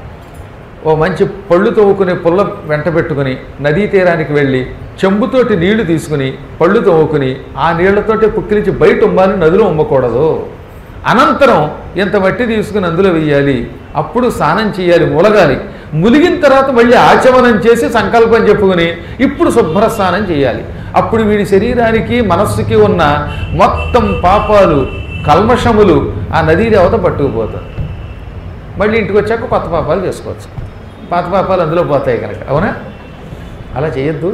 ఓ మంచి పళ్ళు తవ్వుకునే పుల్ల వెంట పెట్టుకుని నదీ తీరానికి వెళ్ళి చెంబుతోటి నీళ్లు తీసుకుని పళ్ళు తవ్వుకుని ఆ నీళ్లతోటి పుక్కిలించి బయట ఉమ్మాలి నదిలో ఉమ్మకూడదు అనంతరం ఇంత మట్టి తీసుకుని అందులో వెయ్యాలి అప్పుడు స్నానం చేయాలి ములగాలి ములిగిన తర్వాత మళ్ళీ ఆచమనం చేసి సంకల్పం చెప్పుకుని ఇప్పుడు శుభ్ర స్నానం చేయాలి అప్పుడు వీడి శరీరానికి మనస్సుకి ఉన్న మొత్తం పాపాలు కల్మషములు ఆ నదీ దేవత పట్టుకుపోతుంది మళ్ళీ ఇంటికి వచ్చాక కొత్త పాపాలు చేసుకోవచ్చు పాత పాపాలు అందులో పోతాయి కనుక అవునా అలా చేయొద్దు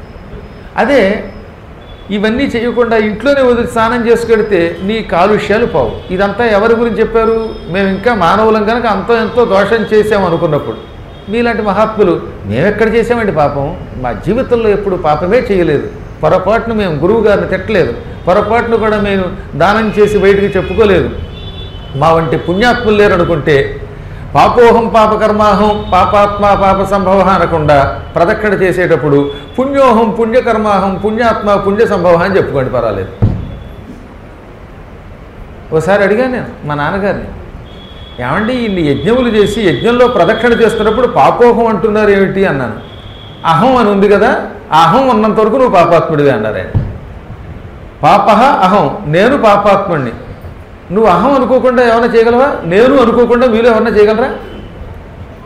అదే ఇవన్నీ చేయకుండా ఇంట్లోనే వదిలి స్నానం చేసుకెడితే నీ కాలుష్యాలు పోవు ఇదంతా ఎవరి గురించి చెప్పారు మేము ఇంకా మానవులం కనుక అంతో ఎంతో దోషం చేసాం అనుకున్నప్పుడు మీలాంటి మహాత్ములు మేము ఎక్కడ చేసామండి పాపం మా జీవితంలో ఎప్పుడు పాపమే చేయలేదు పొరపాటును మేము గురువు గారిని తిట్టలేదు పొరపాటును కూడా మేము దానం చేసి బయటికి చెప్పుకోలేదు మా వంటి పుణ్యాత్ములు లేరు అనుకుంటే పాపోహం పాపకర్మాహం పాపాత్మ పాప సంభవ అనకుండా ప్రదక్షిణ చేసేటప్పుడు పుణ్యోహం పుణ్యకర్మాహం పుణ్యాత్మ పుణ్య సంభవ అని చెప్పుకోండి పర్వాలేదు ఒకసారి అడిగాను నేను మా నాన్నగారిని ఏమండి ఇన్ని యజ్ఞములు చేసి యజ్ఞంలో ప్రదక్షిణ చేస్తున్నప్పుడు పాపోహం అంటున్నారు ఏమిటి అన్నాను అహం అని ఉంది కదా ఆ అహం ఉన్నంత వరకు నువ్వు పాపాత్ముడివి అన్నారు ఆయన పాపహ అహం నేను పాపాత్ముడిని నువ్వు అహం అనుకోకుండా ఏమైనా చేయగలవా నేను అనుకోకుండా మీరు ఏమన్నా చేయగలరా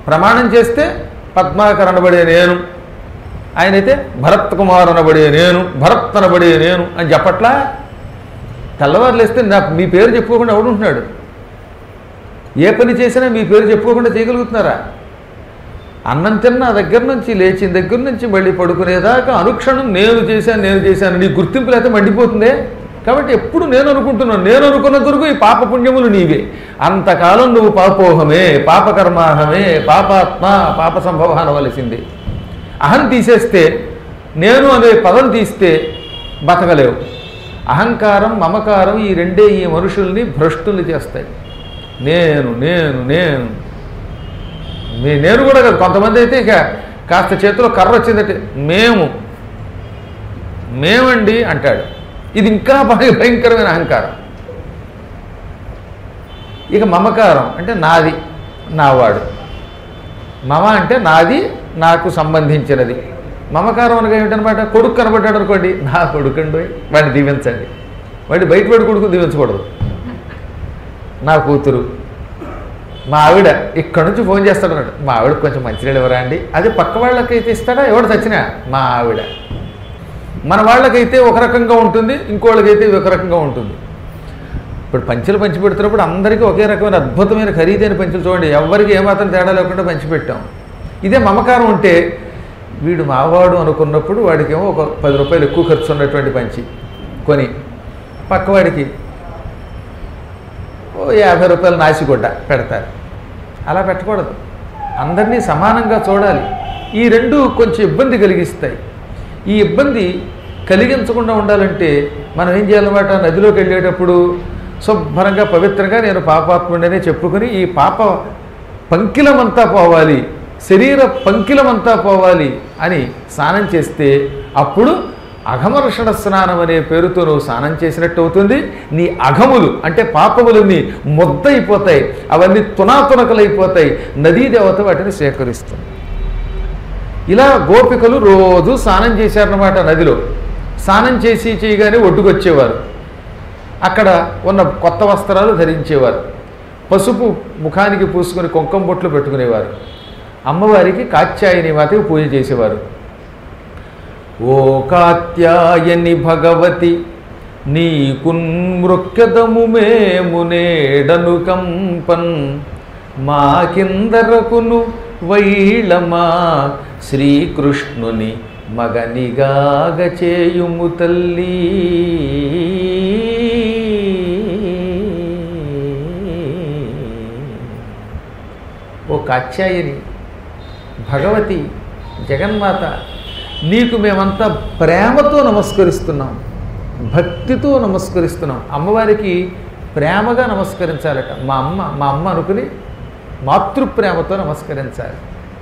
ప్రమాణం చేస్తే పద్మాకర్ అనబడే నేను ఆయనైతే భరత్ కుమార్ అనబడే నేను భరత్ అనబడే నేను అని చెప్పట్లా తెల్లవారు లేస్తే నా మీ పేరు చెప్పుకోకుండా ఎవడుంటున్నాడు ఏ పని చేసినా మీ పేరు చెప్పుకోకుండా చేయగలుగుతున్నారా అన్నం తిన్న దగ్గర నుంచి లేచిన దగ్గర నుంచి మళ్ళీ పడుకునేదాకా అనుక్షణం నేను చేశాను నేను చేశాను నీ గుర్తింపు లేకపోతే మండిపోతుందే కాబట్టి ఎప్పుడు నేను అనుకుంటున్నాను నేను అనుకున్నంత వరకు ఈ పాప పుణ్యములు నీవే అంతకాలం నువ్వు పాపోహమే పాపకర్మాహమే పాపాత్మ పాప సంభవ అనవలసింది అహం తీసేస్తే నేను అనే పదం తీస్తే బతకలేవు అహంకారం మమకారం ఈ రెండే ఈ మనుషుల్ని భ్రష్టుల్ని చేస్తాయి నేను నేను నేను మీ నేను కూడా కాదు కొంతమంది అయితే ఇక కాస్త చేతిలో కర్ర వచ్చిందంటే మేము మేమండి అంటాడు ఇది ఇంకా భయ- భయంకరమైన అహంకారం ఇక మమకారం అంటే నాది నావాడు మమ అంటే నాది నాకు సంబంధించినది మమకారం అనగా ఏమిటనమాట కొడుకు కనబడ్డాడు అనుకోండి నా కొడుకండి వాడిని దీవించండి వాడి బయటపడి కొడుకు దీవించకూడదు నా కూతురు మా ఆవిడ ఇక్కడ నుంచి ఫోన్ చేస్తాడు అన్నాడు మా ఆవిడ కొంచెం మంచినీళ్ళు ఇవ్వరా అండి అది పక్క వాళ్ళకైతే ఇస్తాడా ఎవడు చచ్చినా మా ఆవిడ మన వాళ్ళకైతే ఒక రకంగా ఉంటుంది ఇంకోళ్ళకైతే ఒక రకంగా ఉంటుంది ఇప్పుడు పంచులు పంచి పెడుతున్నప్పుడు అందరికీ ఒకే రకమైన అద్భుతమైన ఖరీదైన పంచులు చూడండి ఎవరికి ఏమాత్రం తేడా లేకుండా పంచిపెట్టాం ఇదే మమకారం ఉంటే వీడు మావాడు అనుకున్నప్పుడు వాడికేమో ఒక పది రూపాయలు ఎక్కువ ఖర్చు ఉన్నటువంటి పంచి కొని పక్కవాడికి ఓ యాభై రూపాయలు నాసిగొడ్డ పెడతారు అలా పెట్టకూడదు అందరినీ సమానంగా చూడాలి ఈ రెండు కొంచెం ఇబ్బంది కలిగిస్తాయి ఈ ఇబ్బంది కలిగించకుండా ఉండాలంటే మనం ఏం చేయాలన్నమాట నదిలోకి వెళ్ళేటప్పుడు శుభ్రంగా పవిత్రంగా నేను పాపాత్ముడనే చెప్పుకొని ఈ పాప పంకిలమంతా పోవాలి శరీర పంకిలమంతా పోవాలి అని స్నానం చేస్తే అప్పుడు అఘమర్షణ స్నానం అనే పేరుతో నువ్వు స్నానం చేసినట్టు అవుతుంది నీ అఘములు అంటే పాపములన్నీ ముద్దయిపోతాయి అవన్నీ తునాతునకలైపోతాయి నదీ దేవత వాటిని సేకరిస్తుంది ఇలా గోపికలు రోజు స్నానం చేశారన్నమాట నదిలో స్నానం చేసి చేయగానే ఒడ్డుకొచ్చేవారు అక్కడ ఉన్న కొత్త వస్త్రాలు ధరించేవారు పసుపు ముఖానికి పూసుకొని కుంకం బొట్లు పెట్టుకునేవారు అమ్మవారికి కాత్యాయని మాతకి పూజ చేసేవారు ఓ కాత్యాయని భగవతి నీకున్మృక్యదము మేము నేడను కంపన్ మా కిందరకును వైళమా శ్రీకృష్ణుని మగనిగాగ చేయుము తల్లి ఓ కాత్యాయని భగవతి జగన్మాత నీకు మేమంతా ప్రేమతో నమస్కరిస్తున్నాం భక్తితో నమస్కరిస్తున్నాం అమ్మవారికి ప్రేమగా నమస్కరించాలట మా అమ్మ మా అమ్మ అనుకుని మాతృప్రేమతో నమస్కరించాలి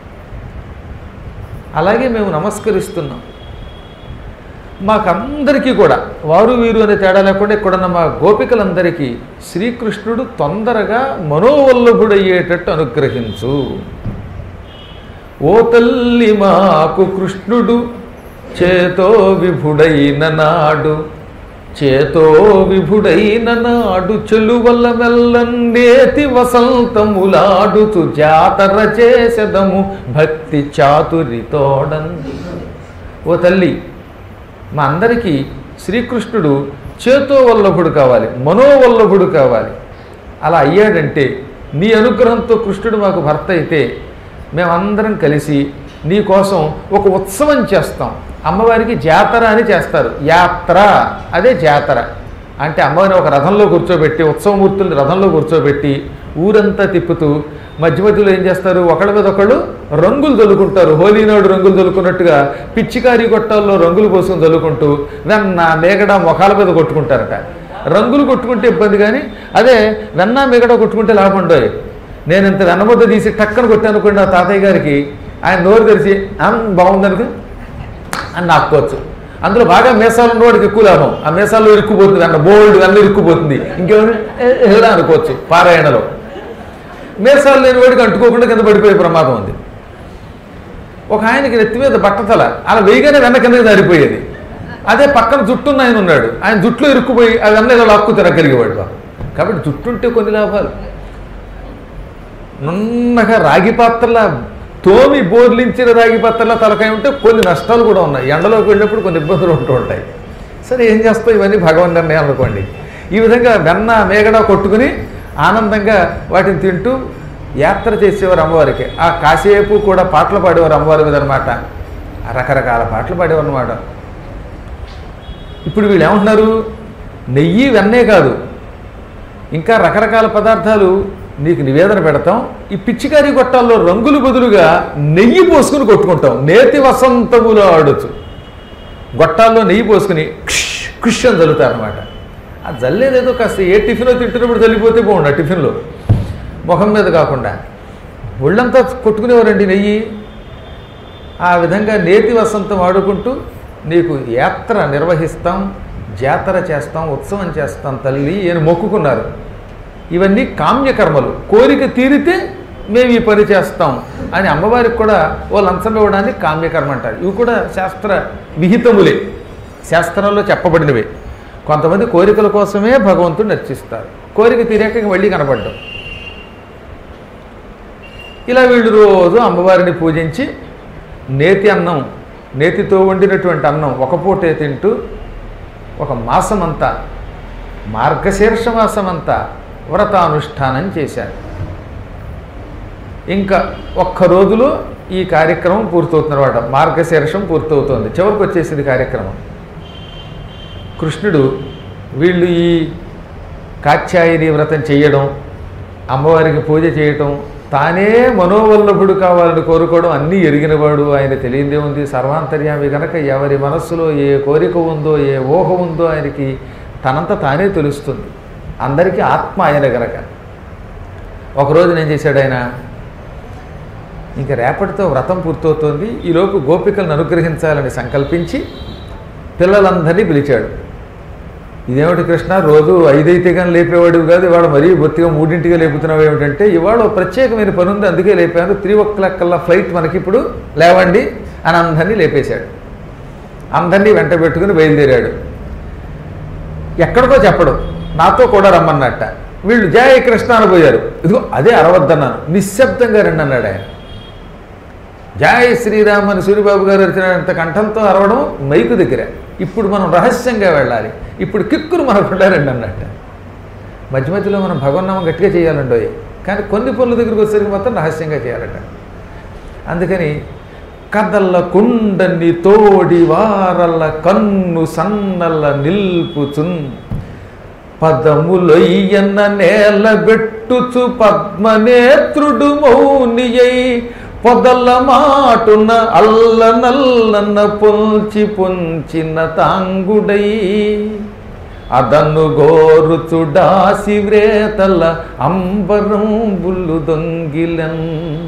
అలాగే మేము నమస్కరిస్తున్నాం మాకందరికీ కూడా వారు వీరు అనే తేడా లేకుండా ఇక్కడున్న మా గోపికలందరికీ శ్రీకృష్ణుడు తొందరగా మనోవల్లభుడయ్యేటట్టు అనుగ్రహించు ఓ తల్లి మాకు కృష్ణుడు చేతో విభుడైన నాడు చేతో విభుడైన నాడు చెలువల్ల మెల్లన్నేతి వసంతములాడుతు జాతర చేసెదము భక్తి చాతురితోడన్ ఓ తల్లి మా అందరికీ శ్రీకృష్ణుడు చేతో వల్లభుడు కావాలి మనోవల్లభుడు కావాలి అలా అయ్యాడంటే నీ అనుగ్రహంతో కృష్ణుడు మాకు భర్త అయితే మేమందరం కలిసి నీ కోసం ఒక ఉత్సవం చేస్తాం అమ్మవారికి జాతర అని చేస్తారు యాత్ర అదే జాతర అంటే అమ్మవారిని ఒక రథంలో కూర్చోబెట్టి ఉత్సవమూర్తుల్ని రథంలో కూర్చోబెట్టి ఊరంతా తిప్పుతూ మధ్య మధ్యలో ఏం చేస్తారు ఒకళ్ళ మీద ఒకళ్ళు రంగులు చల్లుకుంటారు హోలీ నాడు రంగులు చల్లుకున్నట్టుగా పిచ్చికారి గొట్టాల్లో రంగులు పోసుకొని చల్లుకుంటూ వెన్న మేగడ మొఖాల మీద కొట్టుకుంటారట రంగులు కొట్టుకుంటే ఇబ్బంది కానీ అదే వెన్న మేగడ కొట్టుకుంటే లాభం ఉండవు నేను ఇంత వెన్నముద్ద తీసి టక్కన కొట్టాను అనుకోండి ఆ తాతయ్య గారికి ఆయన నోరు తెరిచి "ఆమ్, బాగుందనుకో అని నాక్కోవచ్చు అందులో బాగా మీసాలు ఉన్నవాడికి ఎక్కువ లాభం ఆ మీసాల్లో ఇరుక్కుపోతుంది అన్న బోల్డ్ వెన్న ఇరుక్కుపోతుంది ఇంకేమైనా ఎలా అనుకోవచ్చు పారాయణలో మీసాలు లేని వాడికి అంటుకోకుండా కింద పడిపోయే ప్రమాదం ఉంది ఒక ఆయనకి నెత్తి మీద బట్టతల అలా వేయగానే వెన్న కిందకి దారిపోయేది అదే పక్కన జుట్టున్న ఆయన ఉన్నాడు ఆయన జుట్టులో ఇరుక్కుపోయి ఆ వెన్న ఏదో లాక్కు తినగలిగేవాడు పాపం. కాబట్టి జుట్టు ఉంటే కొన్ని లాభాలు నున్నగా రాగి పాత్రలా తోమి బోర్లించిన రాగి పాత్రలా తలకాయ ఉంటే కొన్ని నష్టాలు కూడా ఉన్నాయి ఎండలోకి వెళ్ళినప్పుడు కొన్ని ఇబ్బందులు ఉంటూ ఉంటాయి సరే ఏం చేస్తాం ఇవన్నీ భగవన్ నిర్ణయం అనుకోండి ఈ విధంగా వెన్న మేగడ కొట్టుకుని ఆనందంగా వాటిని తింటూ యాత్ర చేసేవారు అమ్మవారికి ఆ కాసేపు కూడా పాటలు పాడేవారు అమ్మవారి మీద అనమాట రకరకాల పాటలు పాడేవారు అనమాట ఇప్పుడు వీళ్ళు ఏమంటున్నారు నెయ్యి వెన్నే కాదు ఇంకా రకరకాల పదార్థాలు నీకు నివేదన పెడతాం ఈ పిచ్చికారి గొట్టాల్లో రంగులు బదులుగా నెయ్యి పోసుకుని కొట్టుకుంటాం నేతి వసంతములో ఆడొచ్చు గొట్టాల్లో నెయ్యి పోసుకుని క్ష్ కుష్ అని చల్లుతారనమాట ఆ జల్లేదేదో కాస్త ఏ టిఫినో తింటున్నప్పుడు చల్లిపోతే బాగుండు ఆ టిఫిన్లో ముఖం మీద కాకుండా ఒళ్ళంతా కొట్టుకునేవారండి నెయ్యి ఆ విధంగా నేతి వసంతం ఆడుకుంటూ నీకు యాత్ర నిర్వహిస్తాం జాతర చేస్తాం ఉత్సవం చేస్తాం తల్లి అని మొక్కుకున్నారు ఇవన్నీ కామ్యకర్మలు కోరిక తీరితే మేము ఈ పని చేస్తాం అని అమ్మవారికి కూడా ఓ లంచం ఇవ్వడానికి కామ్యకర్మ అంటారు ఇవి కూడా శాస్త్ర విహితములే శాస్త్రంలో చెప్పబడినవే కొంతమంది కోరికల కోసమే భగవంతుడు నర్చిస్తారు కోరిక తీరాక ఇంక మళ్ళీ కనపడ్డం ఇలా వీళ్ళు రోజు అమ్మవారిని పూజించి నేతి అన్నం నేతితో వండినటువంటి అన్నం ఒక పూటే తింటూ ఒక మాసమంతా మార్గశీర్ష మాసమంతా వ్రతానుష్ఠానం చేశారు ఇంకా ఒక్క రోజులో ఈ కార్యక్రమం పూర్తవుతుందన్నమాట మార్గశీర్షం పూర్తవుతోంది చివరికి వచ్చేసింది కార్యక్రమం కృష్ణుడు వీళ్ళు ఈ కాత్యాయని వ్రతం చేయడం అమ్మవారికి పూజ చేయటం తానే మనోవల్లభుడు కావాలని కోరుకోవడం అన్నీ ఎరిగినవాడు ఆయన తెలియందే ఉంది సర్వాంతర్యామి గనక ఎవరి మనస్సులో ఏ కోరిక ఉందో ఏ ఊహ ఉందో ఆయనకి తనంత తానే తెలుస్తుంది అందరికీ ఆత్మ ఆయన గనక ఒకరోజు నేను చేశాడు ఆయన ఇంకా రేపటితో వ్రతం పూర్తవుతోంది ఈలోపు గోపికలను అనుగ్రహించాలని సంకల్పించి పిల్లలందరినీ పిలిచాడు ఇదేమిటి కృష్ణ రోజు ఐదైతే కానీ లేపేవాడివి కాదు ఇవాళ మరీ బొత్తిగా మూడింటిగా లేపుతున్నావు ఏమిటంటే ఇవాళ ఓ ప్రత్యేకమైన పని ఉంది అందుకే లేపాను త్రీ ఓ క్లాక్ కల్లా ఫ్లైట్ మనకి ఇప్పుడు లేవండి అని అందరినీ లేపేశాడు అందరినీ వెంట పెట్టుకుని బయలుదేరాడు ఎక్కడికో చెప్పడు నాతో కూడా రమ్మన్నట్ట వీళ్ళు జయ కృష్ణ అనబోయారు ఇదిగో అదే అరవద్దన్నాను నిశ్శబ్దంగా రండి అన్నాడు ఆయన జయ శ్రీరామ్ అని సూర్యబాబు గారు వచ్చినంత కంఠంతో అరవడం మైకు దగ్గర ఇప్పుడు మనం రహస్యంగా వెళ్ళాలి ఇప్పుడు కిక్కురు మనకుండా రండి అన్నట్ట మధ్య మధ్యలో మనం భగవన్నామం గట్టిగా చేయాలండోయ్ కానీ కొన్ని పనుల దగ్గరికి వచ్చేసరికి మాత్రం రహస్యంగా చేయాలట అందుకని కదల్ల కుండని తోడి వారల్ల కన్ను సన్నల్ల నిల్పుచున్ పదములొయ్యన్న నేల బెట్టుచు పద్మనేత్రుడు మౌనియై పొదల మాటున అల్ల నల్లన్న పొంచి పొంచిన తాంగుడై అదన్ను గోరుచుడాసి వ్రేతల అంబరం బుల్లు దొంగిలన్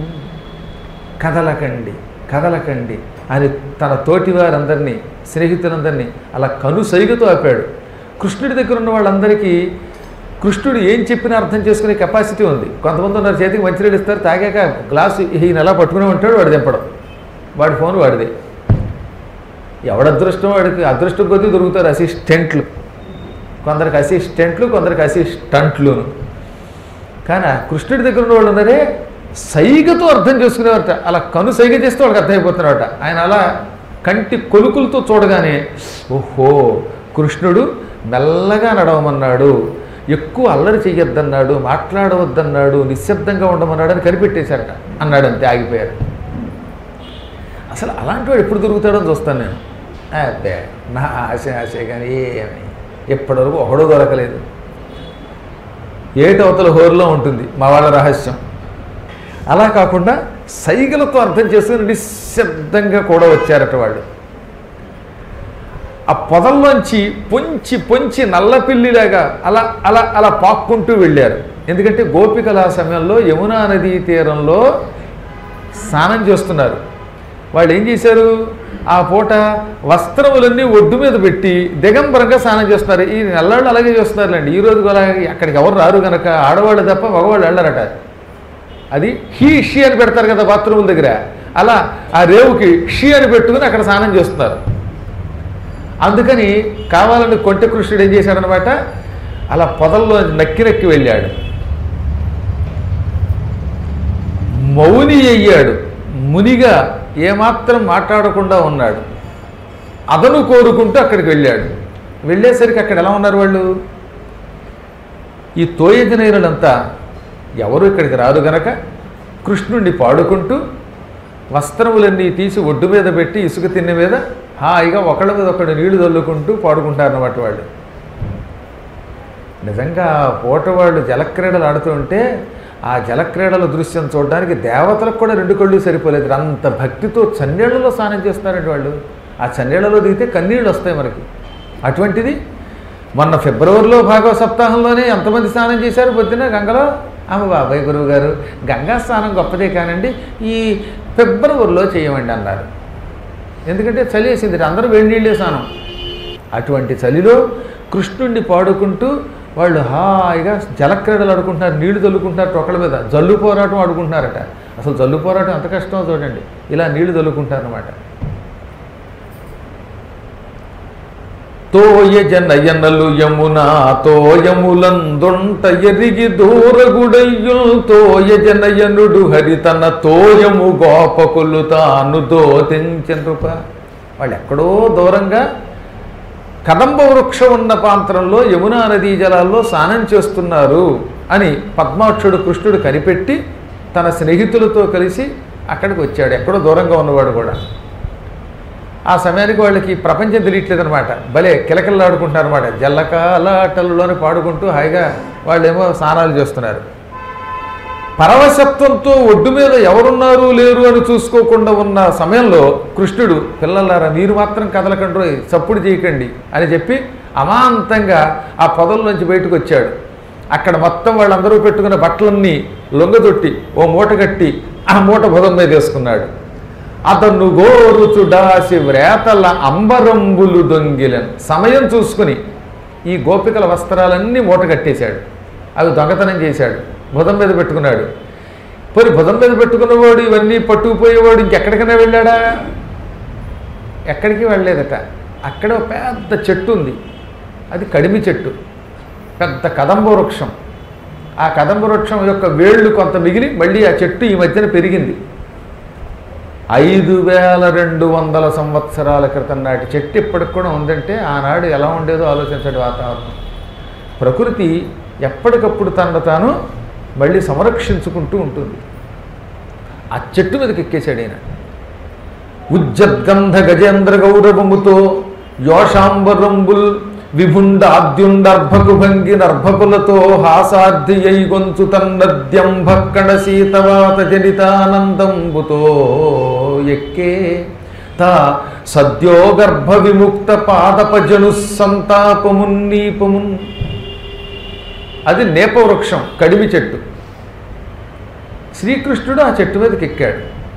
కదలకండి కదలకండి అని తన తోటి వారందరినీ స్నేహితులందరినీ అలా కనుసైగతో ఆపాడు కృష్ణుడి దగ్గర ఉన్న వాళ్ళందరికీ కృష్ణుడు ఏం చెప్పినా అర్థం చేసుకునే కెపాసిటీ ఉంది కొంతమంది ఉన్నారు చేతికి మంచినీళ్ళు ఇస్తారు తాగాక గ్లాసు ఈయన ఎలా పట్టుకునే ఉంటాడు వాడు దింపడం వాడి ఫోన్ వాడిదే ఎవడ అదృష్టం వాడికి అదృష్టం కొద్దీ దొరుకుతారు అసిస్టెంట్లు కొందరికి అసిస్టెంట్లు కొందరికి అసిస్టంట్లును కానీ ఆ కృష్ణుడి దగ్గర ఉన్న వాళ్ళు ఉన్నారే సైగతో అర్థం చేసుకునేవారట అలా కను సైగ చేస్తే వాళ్ళకి అర్థమైపోతున్నారట ఆయన అలా కంటి కొలుకులతో చూడగానే ఓహో కృష్ణుడు మెల్లగా నడవమన్నాడు ఎక్కువ అల్లరి చెయ్యొద్దన్నాడు మాట్లాడవద్దన్నాడు నిశ్శబ్దంగా ఉండమన్నాడు అని కనిపెట్టేశారట అన్నాడు అంతే ఆగిపోయారు అసలు అలాంటి వాడు ఎప్పుడు దొరుకుతాడో అని చూస్తాను నేను అబ్బే నా ఆశ ఆశే కానీ ఏమి ఎప్పటివరకు ఒకడో దొరకలేదు ఏటవతల హోరులో ఉంటుంది మా వాళ్ళ రహస్యం అలా కాకుండా సైగలతో అర్థం చేసుకుని నిశ్శబ్దంగా కూడా వచ్చారట వాళ్ళు ఆ పొదల్లోంచి పొంచి పొంచి నల్లపిల్లిలాగా అలా అలా అలా పాక్కుంటూ వెళ్ళారు ఎందుకంటే గోపికల ఆ సమయంలో యమునా నదీ తీరంలో స్నానం చేస్తున్నారు వాళ్ళు ఏం చేశారు ఆ పూట వస్త్రములన్నీ ఒడ్డు మీద పెట్టి దిగంబరంగా స్నానం చేస్తున్నారు ఈ నెల్లాళ్ళు అలాగే చేస్తున్నారులేండి ఈ రోజు అలాగే అక్కడికి ఎవరు రారు కనుక ఆడవాళ్ళు తప్ప మగవాళ్ళు వెళ్ళరట అది హీ షీ అని పెడతారు కదా బాత్రూముల దగ్గర అలా ఆ రేవుకి షీ అని పెట్టుకుని అక్కడ స్నానం చేస్తున్నారు అందుకని కావాలని కొంటె కృష్ణుడు ఏం చేశాడనమాట అలా పొదల్లో నక్కి నక్కి వెళ్ళాడు మౌని అయ్యాడు మునిగా ఏమాత్రం మాట్లాడకుండా ఉన్నాడు అదను కోరుకుంటూ అక్కడికి వెళ్ళాడు వెళ్ళేసరికి అక్కడ ఎలా ఉన్నారు వాళ్ళు ఈ తోయజనైరులంతా ఎవరు ఇక్కడికి రారు గనక కృష్ణుణ్ణి పాడుకుంటూ వస్త్రములన్నీ తీసి ఒడ్డు మీద పెట్టి ఇసుక తిన్నె మీద హాయిగా ఒకళ్ళ మీద ఒకళ్ళు నీళ్లు చల్లుకుంటూ పాడుకుంటారన్నమాట వాళ్ళు నిజంగా పూట వాళ్ళు జలక్రీడలు ఆడుతూ ఉంటే ఆ జలక్రీడల దృశ్యం చూడడానికి దేవతలకు కూడా రెండు కళ్ళు సరిపోలేదు అంత భక్తితో చన్నీళ్లలో స్నానం చేస్తున్నారండి వాళ్ళు ఆ చన్నీళ్లలో దిగితే కన్నీళ్ళు వస్తాయి మనకి అటువంటిది మొన్న ఫిబ్రవరిలో భాగవ సప్తాహంలోనే ఎంతమంది స్నానం చేశారు పొద్దున్న గంగలో అమ్మ బాబాయ్ గురువు గారు గంగా స్నానం గొప్పదే కానండి ఈ ఫిబ్రవరిలో చేయమండి అన్నారు ఎందుకంటే చలి వేసింది అందరూ వేడి నీళ్ళే స్నానం అటువంటి చలిలో కృష్ణుణ్ణి పాడుకుంటూ వాళ్ళు హాయిగా జలక్రీడలు ఆడుకుంటున్నారు నీళ్లు చల్లుకుంటున్నారు ఒకళ్ళ మీద జల్లు పోరాటం ఆడుకుంటున్నారట అసలు జల్లు పోరాటం ఎంత కష్టమో చూడండి ఇలా నీళ్లు చల్లుకుంటారు అనమాట తోయ జనయనలు యమున తోయములందొంట ఎరిగి దూరగుడయ్యు తోయ జనయనుడు హరితన తోయము గోపకులు తాను దోతించనుప వాళ్ళు ఎక్కడో దూరంగా కదంబ వృక్షం ఉన్న ప్రాంతంలో యమునా నదీ జలాల్లో స్నానం చేస్తున్నారు అని పద్మాక్షుడు కృష్ణుడు కనిపెట్టి తన స్నేహితులతో కలిసి అక్కడికి వచ్చాడు ఎక్కడో దూరంగా ఉన్నవాడు కూడా ఆ సమయానికి వాళ్ళకి ప్రపంచం తెలియట్లేదు అనమాట భలే కిలకిల్లాడుకుంటున్నారు అనమాట జల్లకాలాటలలోనే పాడుకుంటూ హాయిగా వాళ్ళేమో స్నానాలు చేస్తున్నారు పరవశత్వంతో ఒడ్డు మీద ఎవరున్నారు లేరు అని చూసుకోకుండా ఉన్న సమయంలో కృష్ణుడు పిల్లలారా మీరు మాత్రం కదలకండి చప్పుడు చేయకండి అని చెప్పి అమాంతంగా ఆ పొదల్లోంచి బయటకు వచ్చాడు అక్కడ మొత్తం వాళ్ళందరూ పెట్టుకున్న బట్టలన్నీ లొంగదొట్టి ఓ మూట కట్టి ఆ మూట భుజం మీద వేసుకున్నాడు అతను గోరుచుడాసి వ్రేతల అంబరంబులు దొంగిలను సమయం చూసుకుని ఈ గోపికల వస్త్రాలన్నీ మూట కట్టేశాడు అవి దొంగతనం చేశాడు భుజం మీద పెట్టుకున్నాడు పోయి భుజం మీద పెట్టుకున్నవాడు ఇవన్నీ పట్టుకుపోయేవాడు ఇంకెక్కడికైనా వెళ్ళాడా ఎక్కడికి వెళ్ళలేదట అక్కడ ఒక పెద్ద చెట్టు ఉంది అది కడిమి చెట్టు పెద్ద కదంబ వృక్షం ఆ కదంబ వృక్షం యొక్క వేళ్ళు కొంత మిగిలి మళ్ళీ ఆ చెట్టు ఈ మధ్యన పెరిగింది ఐదు వేల రెండు వందల సంవత్సరాల క్రితం నాటి చెట్టు ఇప్పటికి కూడా ఉందంటే ఆనాడు ఎలా ఉండేదో ఆలోచించండి వాతావరణం ప్రకృతి ఎప్పటికప్పుడు తనను తాను మళ్ళీ సంరక్షించుకుంటూ ఉంటుంది ఆ చెట్టు మీదకి ఎక్కేశాడు ఈయన ఉజ్జద్గంధ గజేంద్ర గౌరవముతో యోషాంబరంబుల్ విభుండ ఆద్యుండర్భకు భంగి నర్భకులతో హాసాద్ది గొంచు తన్నద్యంభక్కణ శీతవాత జనితానందంబుతో ఎక్కే తా సద్యో గర్భ విముక్త పాదపజను సంతాపమున్నీపమున్ అది నేపవృక్షం కడిమి చెట్టు శ్రీకృష్ణుడు ఆ చెట్టు మీదకి ఎక్కాడు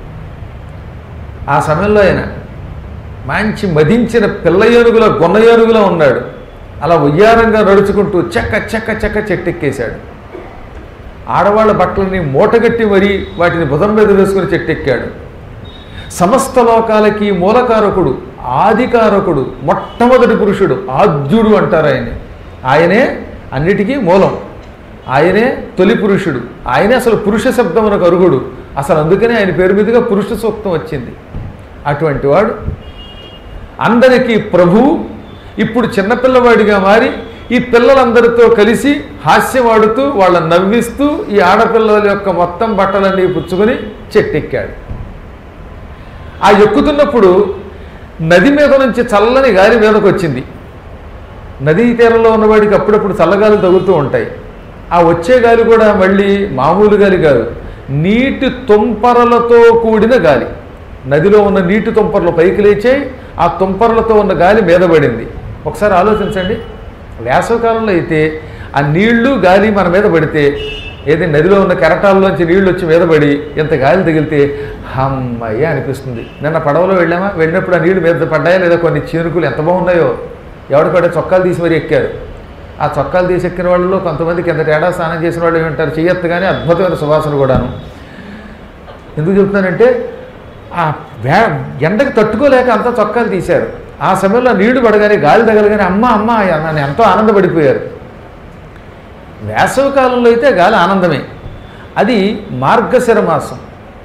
ఆ సమయంలో ఆయన మంచి మదించిన పిల్ల ఏనుగుల గున్న ఏనుగులో ఉన్నాడు అలా ఉయ్యారంగా నడుచుకుంటూ చెక్క చెక్క చెక్క చెట్టు ఎక్కేశాడు ఆడవాళ్ళ బట్టలని మూటగట్టి మరీ వాటిని భుజం మీద వేసుకుని చెట్టు ఎక్కాడు సమస్త లోకాలకి మూలకారకుడు ఆదికారకుడు మొట్టమొదటి పురుషుడు ఆద్యుడు అంటారు ఆయన్ని ఆయనే అన్నిటికీ మూలం ఆయనే తొలి పురుషుడు ఆయనే అసలు పురుష శబ్దమునకు అరుగుడు అసలు అందుకనే ఆయన పేరు మీదుగా పురుష సూక్తం వచ్చింది అటువంటి వాడు అందరికీ ప్రభువు ఇప్పుడు చిన్నపిల్లవాడిగా మారి ఈ పిల్లలందరితో కలిసి హాస్యమాడుతూ వాళ్ళని నవ్విస్తూ ఈ ఆడపిల్లల యొక్క మొత్తం బట్టలన్నీ పుచ్చుకొని చెట్టెక్కాడు ఆ ఎక్కుతున్నప్పుడు నది మీద నుంచి చల్లని గాలి మీదకు వచ్చింది నదీ తీరంలో ఉన్నవాడికి అప్పుడప్పుడు చల్లగాలి తగులుతూ ఉంటాయి ఆ వచ్చే గాలి కూడా మళ్ళీ మామూలు గాలి కాదు నీటి తుంపరలతో కూడిన గాలి నదిలో ఉన్న నీటి తుంపరలు పైకి లేచాయి ఆ తుంపరలతో ఉన్న గాలి మీద పడింది ఒకసారి ఆలోచించండి వేసవకాలంలో అయితే ఆ నీళ్లు గాలి మన మీద పడితే ఏది నదిలో ఉన్న కెరటాల్లోంచి నీళ్లు వచ్చి మీద పడి ఇంత గాలి తగిలితే హమ్మయ్య అనిపిస్తుంది నిన్న పడవలో వెళ్ళామా వెళ్ళినప్పుడు ఆ నీళ్లు మీద పడ్డాయా లేదా కొన్ని చీనుకులు ఎంత బాగున్నాయో ఎవడికడే చొక్కాలు తీసి మరీ ఎక్కారు ఆ చొక్కాలు తీసి ఎక్కిన వాళ్ళలో కొంతమంది కింద ఏడా స్నానం చేసిన వాళ్ళు ఏమంటారు చెయ్యొత్తగానే అద్భుతమైన సువాసన కూడాను ఎందుకు చెప్తున్నానంటే ఆ వే ఎండకి తట్టుకోలేక అంతా చొక్కాలు తీశారు ఆ సమయంలో నీళ్లు పడగానే గాలి తగలగానే అమ్మ అమ్మ నన్ను ఎంతో ఆనందపడిపోయారు వేసవి కాలంలో అయితే గాలి ఆనందమే అది మార్గశిర మాసం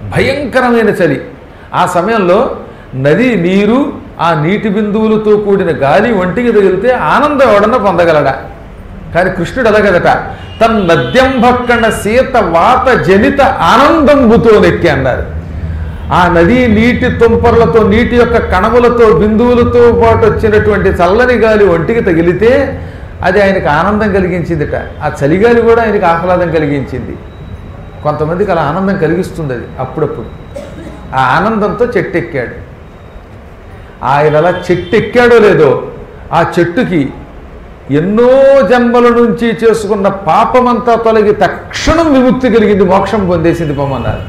భయంకరమైన చలి ఆ సమయంలో నది నీరు ఆ నీటి బిందువులతో కూడిన గాలి ఒంటికి తగిలితే ఆనందం ఎవడన్నా పొందగలడా కానీ కృష్ణుడు అలాగదట తన్ నద్యం భక్కణ సీత వాత జనిత ఆనందంబుతో నెట్టి అన్నారు ఆ నది నీటి తుంపర్లతో నీటి యొక్క కణములతో బిందువులతో పాటు వచ్చినటువంటి చల్లని గాలి ఒంటికి తగిలితే అది ఆయనకు ఆనందం కలిగించిందిట ఆ చలిగాలి కూడా ఆయనకు ఆహ్లాదం కలిగించింది కొంతమందికి అలా ఆనందం కలిగిస్తుంది అది అప్పుడప్పుడు ఆ ఆనందంతో చెట్టు ఎక్కాడు ఆయన అలా చెట్టు ఎక్కాడో లేదో ఆ చెట్టుకి ఎన్నో జన్మల నుంచి చేసుకున్న పాపమంతా తొలగి తక్షణం విముక్తి కలిగింది మోక్షం పొందేసింది పొమ్మన్నారు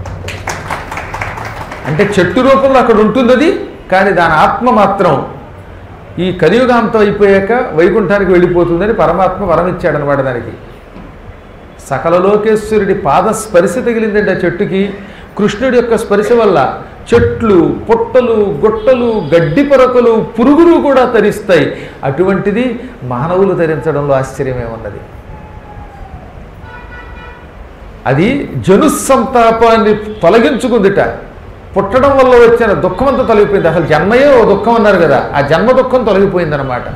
అంటే చెట్టు రూపంలో అక్కడ ఉంటుంది అది కానీ దాని ఆత్మ మాత్రం ఈ కలియుగాంతం అయిపోయాక వైకుంఠానికి వెళ్ళిపోతుందని పరమాత్మ వరం ఇచ్చాడనమాట దానికి సకల లోకేశ్వరుడి పాద స్పర్శ తగిలిందండి ఆ చెట్టుకి కృష్ణుడి యొక్క స్పర్శ వల్ల చెట్లు పుట్టలు గుట్టలు గడ్డి పరకలు పురుగులు కూడా తరిస్తాయి అటువంటిది మానవులు ధరించడంలో ఆశ్చర్యమే ఉన్నది అది జనుసంతాపాన్ని తొలగించుకుందిట పుట్టడం వల్ల వచ్చిన దుఃఖం అంతా తొలగిపోయింది అసలు జన్మయే ఓ దుఃఖం అన్నారు కదా ఆ జన్మ దుఃఖం తొలగిపోయిందనమాట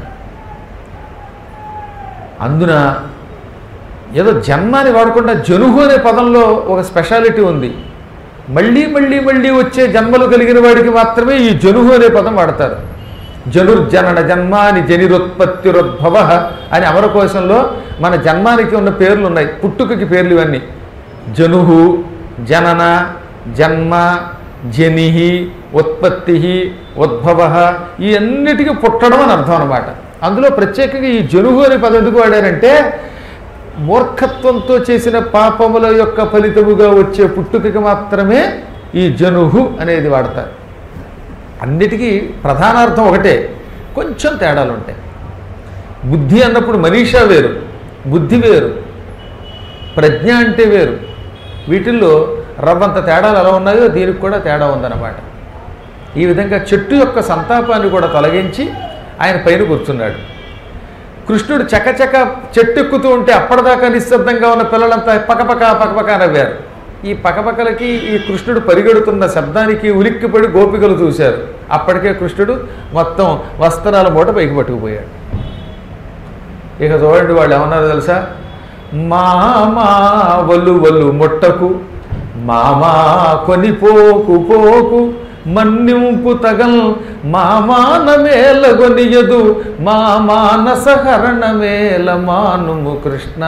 అందున ఏదో జన్మాని వాడకుండా జనుహు అనే పదంలో ఒక స్పెషాలిటీ ఉంది మళ్ళీ మళ్ళీ మళ్ళీ వచ్చే జన్మలు కలిగిన వాడికి మాత్రమే ఈ జనుహు అనే పదం వాడతారు జనుర్జనన జన్మాని జనిరుత్పత్తిరుద్భవ అని అమరకోశంలో మన జన్మానికి ఉన్న పేర్లు ఉన్నాయి పుట్టుకకి పేర్లు ఇవన్నీ జనుహు జనన జన్మ జనిహి ఉత్పత్తి ఉద్భవ ఈ అన్నిటికీ పుట్టడం అని అర్థం అనమాట అందులో ప్రత్యేకంగా ఈ జనుహు అనే పదం ఎందుకు వాడారంటే మూర్ఖత్వంతో చేసిన పాపముల యొక్క ఫలితముగా వచ్చే పుట్టుకకి మాత్రమే ఈ జనుహు అనేది వాడతారు అన్నిటికీ ప్రధానార్థం ఒకటే కొంచెం తేడాలు ఉంటాయి బుద్ధి అన్నప్పుడు మనీషా వేరు బుద్ధి వేరు ప్రజ్ఞ అంటే వేరు వీటిల్లో రవ్వంత తేడాలు ఎలా ఉన్నాయో దీనికి కూడా తేడా ఉందన్నమాట ఈ విధంగా చెట్టు యొక్క సంతాపాన్ని కూడా తొలగించి ఆయన పైన కూర్చున్నాడు కృష్ణుడు చకచక చెట్టు ఎక్కుతూ ఉంటే అప్పటిదాకా నిశ్శబ్దంగా ఉన్న పిల్లలంతా పకపక పకపక నవ్వారు ఈ పకపకలకి ఈ కృష్ణుడు పరిగెడుతున్న శబ్దానికి ఉలిక్కిపడి గోపికలు చూశారు అప్పటికే కృష్ణుడు మొత్తం వస్త్రాల మూట పైకి పట్టుకుపోయాడు ఇక చూడండి వాళ్ళు ఏమన్నారో తెలుసా మామా వలు వలు ముట్టకు మామా కొనిపోకు పోకు మన్నింపు తగల్ మామాన మేల గొనియదు మా మానస హరణ మేల మానుము కృష్ణ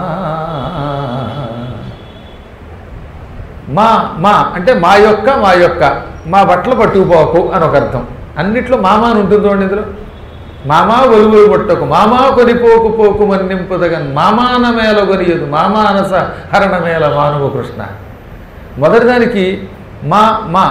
మా మా అంటే మా యొక్క మా యొక్క మా బట్టలు పట్టుకుపోకు అని ఒక అర్థం అన్నిట్లో మామ అని ఉంటుంది చూడండి ఇందులో మామా ఒలుగులు ముట్టకు మామా కొనిపోకు పోకు మన్నింపుదగన్ మామాన మేల కొనియదు మామానస హరణ మేల మానువు కృష్ణ మొదటిదానికి మా మా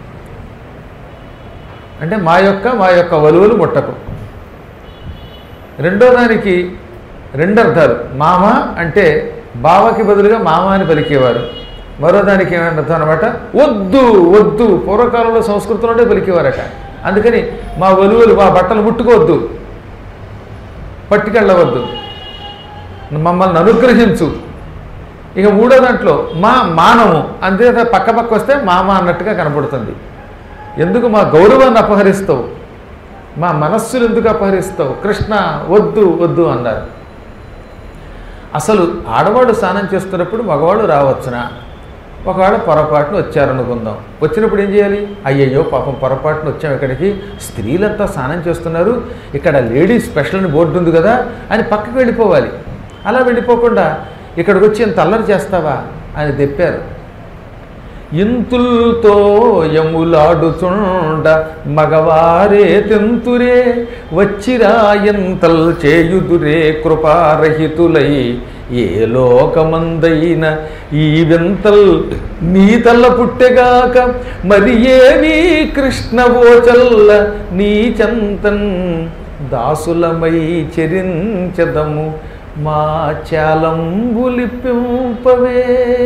అంటే మా యొక్క మా యొక్క వలువలు ముట్టకు రెండో దానికి రెండు అర్థాలు మామ అంటే బావకి బదులుగా మామ అని పలికేవారు మరో దానికి ఏమైనా అర్థం అనమాట వద్దు వద్దు పూర్వకాలంలో సంస్కృతంలోనే పలికేవారట అందుకని మా ఒలువలు మా బట్టలు ముట్టుకోవద్దు పట్టుకెళ్ళవద్దు మమ్మల్ని అనుగ్రహించు ఇక మూడో దాంట్లో మా మానము అంతే పక్క పక్క వస్తే మామ అన్నట్టుగా కనపడుతుంది ఎందుకు మా గౌరవాన్ని అపహరిస్తావు మా మనస్సును ఎందుకు అపహరిస్తావు కృష్ణ వద్దు వద్దు అన్నారు అసలు ఆడవాడు స్నానం చేస్తున్నప్పుడు మగవాడు రావచ్చునా ఒకవేళ పొరపాటున వచ్చారనుకుందాం వచ్చినప్పుడు ఏం చేయాలి అయ్యయ్యో పాపం పొరపాటున వచ్చాం ఇక్కడికి స్త్రీలంతా స్నానం చేస్తున్నారు ఇక్కడ లేడీస్ స్పెషల్ అని బోర్డు ఉంది కదా అని పక్కకి వెళ్ళిపోవాలి అలా వెళ్ళిపోకుండా ఇక్కడికి వచ్చి ఇంత అల్లరి చేస్తావా అని తెప్పారు ఇంతుల్తో యములాడుచుండ మగవారే తెంతురే వచ్చిరా ఎంతల్ చేయుదురే కృపారహితులై ఏ లోకమందైన ఈ వింతల్ నీ తల్ల పుట్టెగాక మరి ఏమీ కృష్ణవోచల్ల నీ చంతన్ దాసులమై చెరించదము మా చాలంబులిపింపవే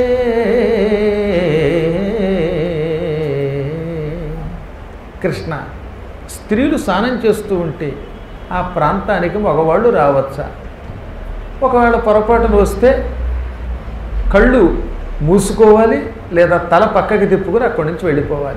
కృష్ణ స్త్రీలు స్నానం చేస్తూ ఉంటే ఆ ప్రాంతానికి మగవాళ్ళు రావచ్చా ఒకవేళ పొరపాటున వస్తే కళ్ళు మూసుకోవాలి లేదా తల పక్కకి తిప్పుకొని అక్కడి నుంచి వెళ్ళిపోవాలి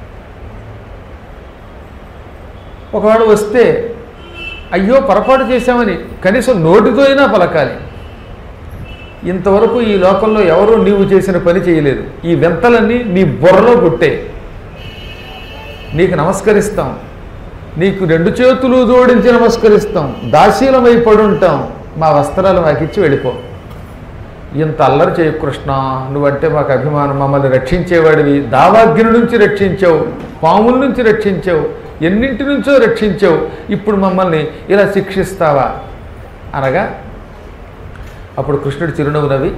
ఒకవేళ వస్తే అయ్యో పొరపాటు చేశామని కనీసం నోటితో అయినా పలకాలి ఇంతవరకు ఈ లోకంలో ఎవరూ నీవు చేసిన పని చేయలేదు ఈ వింతలన్నీ నీ బుర్రలో పుట్టే నీకు నమస్కరిస్తాం నీకు రెండు చేతులు జోడించి నమస్కరిస్తాం దాశీలమై పడుంటాం మా వస్త్రాలు మాకు ఇచ్చి వెళ్ళిపో ఇంత అల్లరి చేయ కృష్ణ నువ్వంటే మాకు అభిమానం మమ్మల్ని రక్షించేవాడివి దావాగ్ని నుంచి రక్షించావు పాముల నుంచి రక్షించావు ఎన్నింటి నుంచో రక్షించావు ఇప్పుడు మమ్మల్ని ఇలా శిక్షిస్తావా అనగా అప్పుడు కృష్ణుడు చిరునవ్వు నవ్వి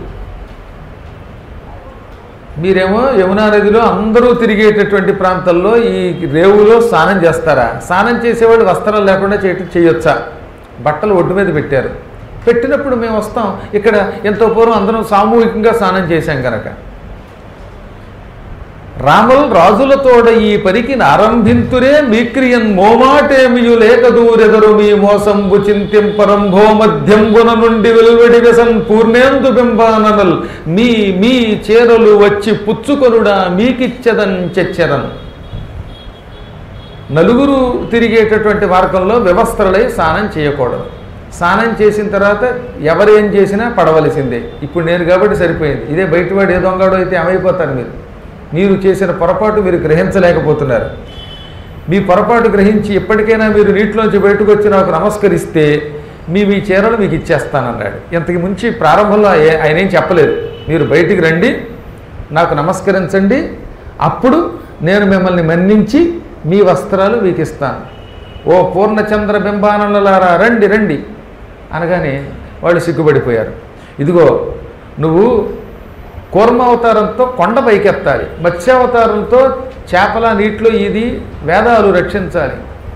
మీరేమో యమునా నదిలో అందరూ తిరిగేటటువంటి ప్రాంతాల్లో ఈ రేవులో స్నానం చేస్తారా స్నానం చేసేవాళ్ళు వస్త్రాలు లేకుండా చేయటం చేయొచ్చా బట్టలు ఒడ్డు మీద పెట్టారు పెట్టినప్పుడు మేము వస్తాం ఇక్కడ ఎంతో పూర్వం అందరం సామూహికంగా స్నానం చేశాం కనుక రాముల్ రాజులతోడ ఈ పరికి ఆరంభింతురే మీక్రియన్ మోమాటేమియు లేక దూరెదరు మీ మోసంబు చింతింపరంభో మధ్యంబున నుండి వెలువడి వ్యసన్ పూర్ణేందు బింబాననల్ మీ మీ చేరలు వచ్చి పుచ్చుకొనుడా మీకిచ్చదన్ చెచ్చరన్ నలుగురు తిరిగేటటువంటి మార్గంలో వ్యవస్థలై స్నానం చేయకూడదు స్నానం చేసిన తర్వాత ఎవరు ఏం చేసినా పడవలసిందే ఇప్పుడు నేను కాబట్టి సరిపోయింది ఇదే బయటవాడు ఏ దొంగడో అయితే ఏమైపోతారు మీరు మీరు చేసిన పొరపాటు మీరు గ్రహించలేకపోతున్నారు మీ పొరపాటు గ్రహించి ఎప్పటికైనా మీరు నీటిలోంచి బయటకు వచ్చి నాకు నమస్కరిస్తే మీ మీ చీరలు మీకు ఇచ్చేస్తానన్నాడు ఇంతకు ముంచి ప్రారంభంలో ఏ- ఆయన ఏం చెప్పలేదు మీరు బయటికి రండి నాకు నమస్కరించండి అప్పుడు నేను మిమ్మల్ని మన్నించి మీ వస్త్రాలు మీకు ఇస్తాను ఓ పూర్ణచంద్ర బింబానలారా రండి రండి అనగానే వాళ్ళు సిగ్గుపడిపోయారు ఇదిగో నువ్వు కూర్మావతారంతో కొండ పైకెత్తాలి మత్స్యావతారంతో చేపల నీటిలో ఇది వేదాలు రక్షించాలి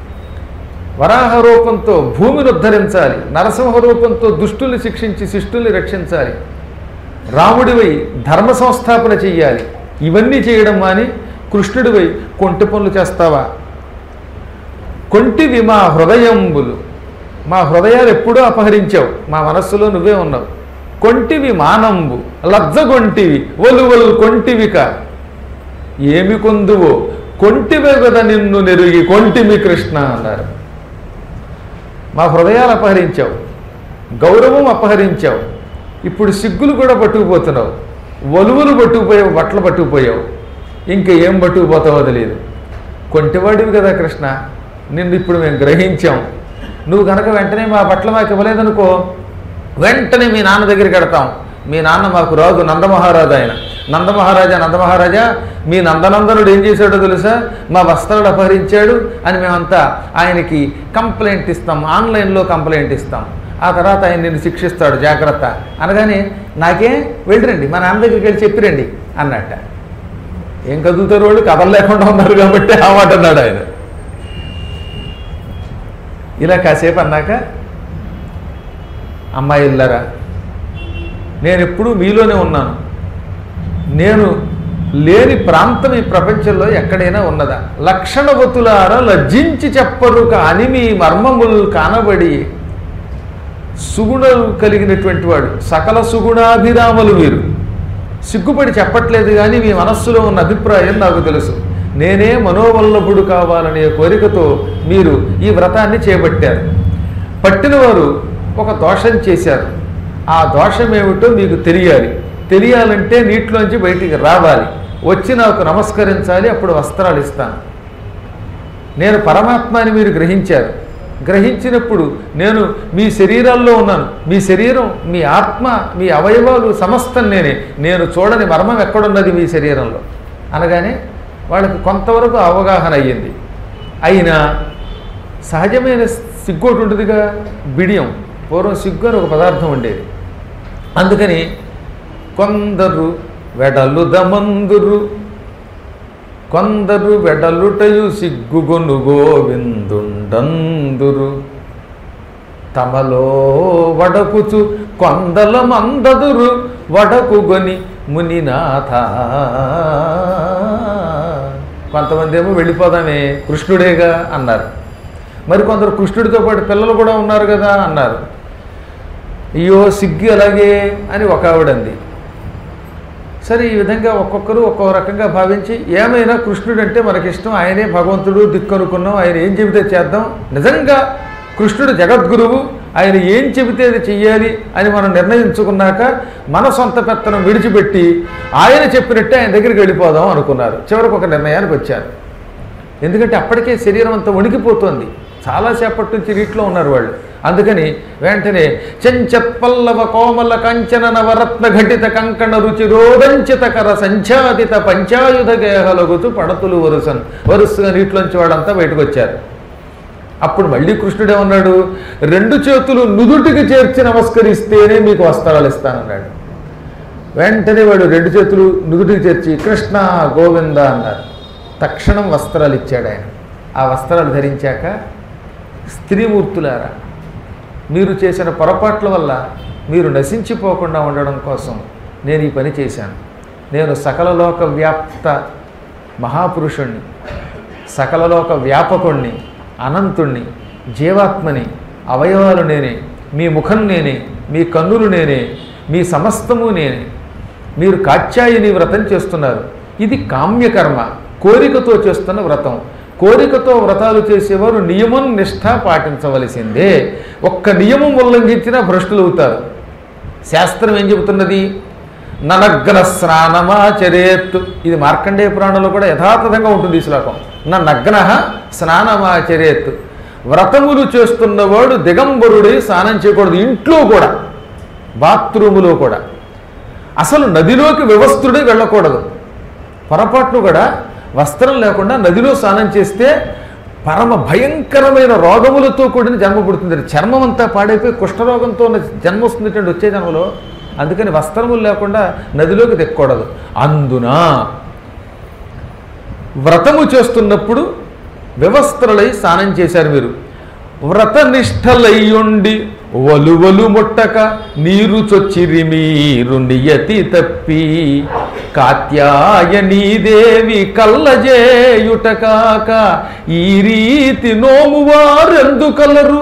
వరాహ రూపంతో భూమిని ఉద్ధరించాలి నరసింహ రూపంతో దుష్టుల్ని శిక్షించి శిష్టుల్ని రక్షించాలి రాముడివై ధర్మ సంస్థాపన చెయ్యాలి ఇవన్నీ చేయడం మాని కృష్ణుడివై కొంటి పనులు చేస్తావా కొంటివి మా హృదయంబులు మా హృదయాలు ఎప్పుడూ అపహరించావు మా మనస్సులో నువ్వే ఉన్నావు కొంటివి మానంబు లజ్జగొంటివి ఒలువలు కొంటివిక ఏమి కొందువో కొంటివే కదా నిన్ను నెరుగి కొంటిమి కృష్ణ అన్నారు మా హృదయాలు అపహరించావు గౌరవం అపహరించావు ఇప్పుడు సిగ్గులు కూడా పట్టుకుపోతున్నావు ఒలువలు పట్టుకుపోయావు బట్టలు పట్టుకుపోయావు ఇంకా ఏం పట్టుకుపోతావో తెలియదు కొంటివాడివి కదా కృష్ణ నిన్ను ఇప్పుడు మేము గ్రహించాం నువ్వు కనుక వెంటనే మా బట్టలు మాకు ఇవ్వలేదనుకో వెంటనే మీ నాన్న దగ్గరికి వెడతాం మీ నాన్న మాకు రాజు నందమహారాజు ఆయన నందమహారాజా నందమహారాజా మీ నందనందనుడు ఏం చేశాడో తెలుసా మా వస్త్రాలు అపహరించాడు అని మేమంతా ఆయనకి కంప్లైంట్ ఇస్తాం ఆన్లైన్లో కంప్లైంట్ ఇస్తాం ఆ తర్వాత ఆయన నిన్ను శిక్షిస్తాడు జాగ్రత్త అనగానే నాకే వెళ్ళిరండి మా నాన్న దగ్గరికి వెళ్ళి చెప్పిరండి అన్నట్ట ఏం కదులుతారు వాళ్ళు కథలు లేకుండా ఉన్నారు కాబట్టి ఆ మాట అన్నాడు ఆయన ఇలా కాసేపు అన్నాక అమ్మాయిల్లరా నేను ఎప్పుడూ మీలోనే ఉన్నాను నేను లేని ప్రాంతం ఈ ప్రపంచంలో ఎక్కడైనా ఉన్నదా లక్షణవతులారా లజ్జించి చెప్పరు కాని మీ మర్మములు కానబడి సుగుణలు కలిగినటువంటి వాడు సకల సుగుణాభిరాములు వీరు సిగ్గుపడి చెప్పట్లేదు కానీ మీ మనస్సులో ఉన్న అభిప్రాయం నాకు తెలుసు నేనే మనోవల్లభుడు కావాలనే కోరికతో మీరు ఈ వ్రతాన్ని చేపట్టారు పట్టినవారు ఒక దోషం చేశారు ఆ దోషం ఏమిటో మీకు తెలియాలి తెలియాలంటే నీటిలోంచి బయటికి రావాలి వచ్చి నాకు నమస్కరించాలి అప్పుడు వస్త్రాలు ఇస్తాను నేను పరమాత్మ అని మీరు గ్రహించారు గ్రహించినప్పుడు నేను మీ శరీరాల్లో ఉన్నాను మీ శరీరం మీ ఆత్మ మీ అవయవాలు సమస్తం నేనే నేను చూడని మర్మం ఎక్కడున్నది మీ శరీరంలో అనగానే వాళ్ళకి కొంతవరకు అవగాహన అయ్యింది అయినా సహజమైన సిగ్గు ఒకటి ఉంటుందిగా బిడియం పూర్వం సిగ్గు అని ఒక పదార్థం ఉండేది అందుకని కొందరు వెడలు దమందురు కొందరు వెడలుటయు సిగ్గుగొను గోవిందుండందురు తమలో వడకుచు కొందల మందదురు వడకుగొని మునినాథ కొంతమంది ఏమో వెళ్ళిపోదామే కృష్ణుడేగా అన్నారు మరి కొందరు కృష్ణుడితో పాటు పిల్లలు కూడా ఉన్నారు కదా అన్నారు అయ్యో సిగ్గు అలాగే అని ఒక ఆవిడంది సరే ఈ విధంగా ఒక్కొక్కరు ఒక్కో రకంగా భావించి ఏమైనా కృష్ణుడు అంటే మనకిష్టం ఆయనే భగవంతుడు దిక్కనుకున్నాం ఆయన ఏం చెబితే చేద్దాం నిజంగా కృష్ణుడు జగద్గురువు ఆయన ఏం చెబితే అది చెయ్యాలి అని మనం నిర్ణయించుకున్నాక మన సొంత పెత్తనం విడిచిపెట్టి ఆయన చెప్పినట్టే ఆయన దగ్గరికి వెళ్ళిపోదాం అనుకున్నారు చివరికి ఒక నిర్ణయానికి వచ్చారు ఎందుకంటే అప్పటికే శరీరం అంతా వణికిపోతోంది చాలాసేపటి నుంచి నీటిలో ఉన్నారు వాళ్ళు అందుకని వెంటనే చెంచత్పల్లవ కోమల కంచన నవరత్న ఘటిత కంకణ రుచి రోదంచితకర సంచాదిత పంచాయుధ గేహలగుతూ పడతులు వరుసన్ వరుసగా నీటిలోంచి వాళ్ళంతా బయటకు వచ్చారు అప్పుడు మళ్ళీ కృష్ణుడే ఉన్నాడు రెండు చేతులు నుదుటికి చేర్చి నమస్కరిస్తేనే మీకు వస్త్రాలు ఇస్తానన్నాడు వెంటనే వాడు రెండు చేతులు నుదుటికి చేర్చి కృష్ణ గోవింద అన్నారు తక్షణం వస్త్రాలు ఇచ్చాడు ఆయన ఆ వస్త్రాలు ధరించాక స్త్రీమూర్తులారా మీరు చేసిన పొరపాట్ల వల్ల మీరు నశించిపోకుండా ఉండడం కోసం నేను ఈ పని చేశాను నేను సకలలోక వ్యాప్త మహాపురుషుణ్ణి సకలలోక వ్యాపకుణ్ణి అనంతుణ్ణి జీవాత్మని అవయవాలు నేనే మీ ముఖం నేనే మీ కన్నులు నేనే మీ సమస్తము నేనే మీరు కాత్యాయని వ్రతం చేస్తున్నారు ఇది కామ్యకర్మ కోరికతో చేస్తున్న వ్రతం కోరికతో వ్రతాలు చేసేవారు నియమం నిష్ఠ పాటించవలసిందే ఒక్క నియమం ఉల్లంఘించినా భ్రష్టులు అవుతారు శాస్త్రం ఏం చెబుతున్నది ననగ్న స్నానమాచరేత్ ఇది మార్కండేయ పురాణంలో కూడా యథాతథంగా ఉంటుంది ఈ శ్లోకం నా నగ్న స్నానమాచరేత్ వ్రతములు చేస్తున్నవాడు దిగంబరుడై స్నానం చేయకూడదు ఇంట్లో కూడా బాత్రూములో కూడా అసలు నదిలోకి వ్యవస్థుడే వెళ్ళకూడదు పొరపాటును కూడా వస్త్రం లేకుండా నదిలో స్నానం చేస్తే పరమ భయంకరమైన రోగములతో కూడిన జన్మ పుడుతుంది చర్మం అంతా పాడైపోయి కుష్ఠరోగంతో ఉన్న జన్మ వస్తుంది వచ్చే జన్మలో అందుకని వస్త్రములు లేకుండా నదిలోకి దిక్కకూడదు అందున వ్రతము చేస్తున్నప్పుడు వ్యవస్థలై స్నానం చేశారు మీరు వ్రతనిష్టలయ్యుండి వలువలు ముట్టక నీరు చొచ్చిరి మీరు నియతి తప్పి కాత్యాయనీదేవి కల్లజేయుట కాక ఈ రీతి నోమువారెందు కలరు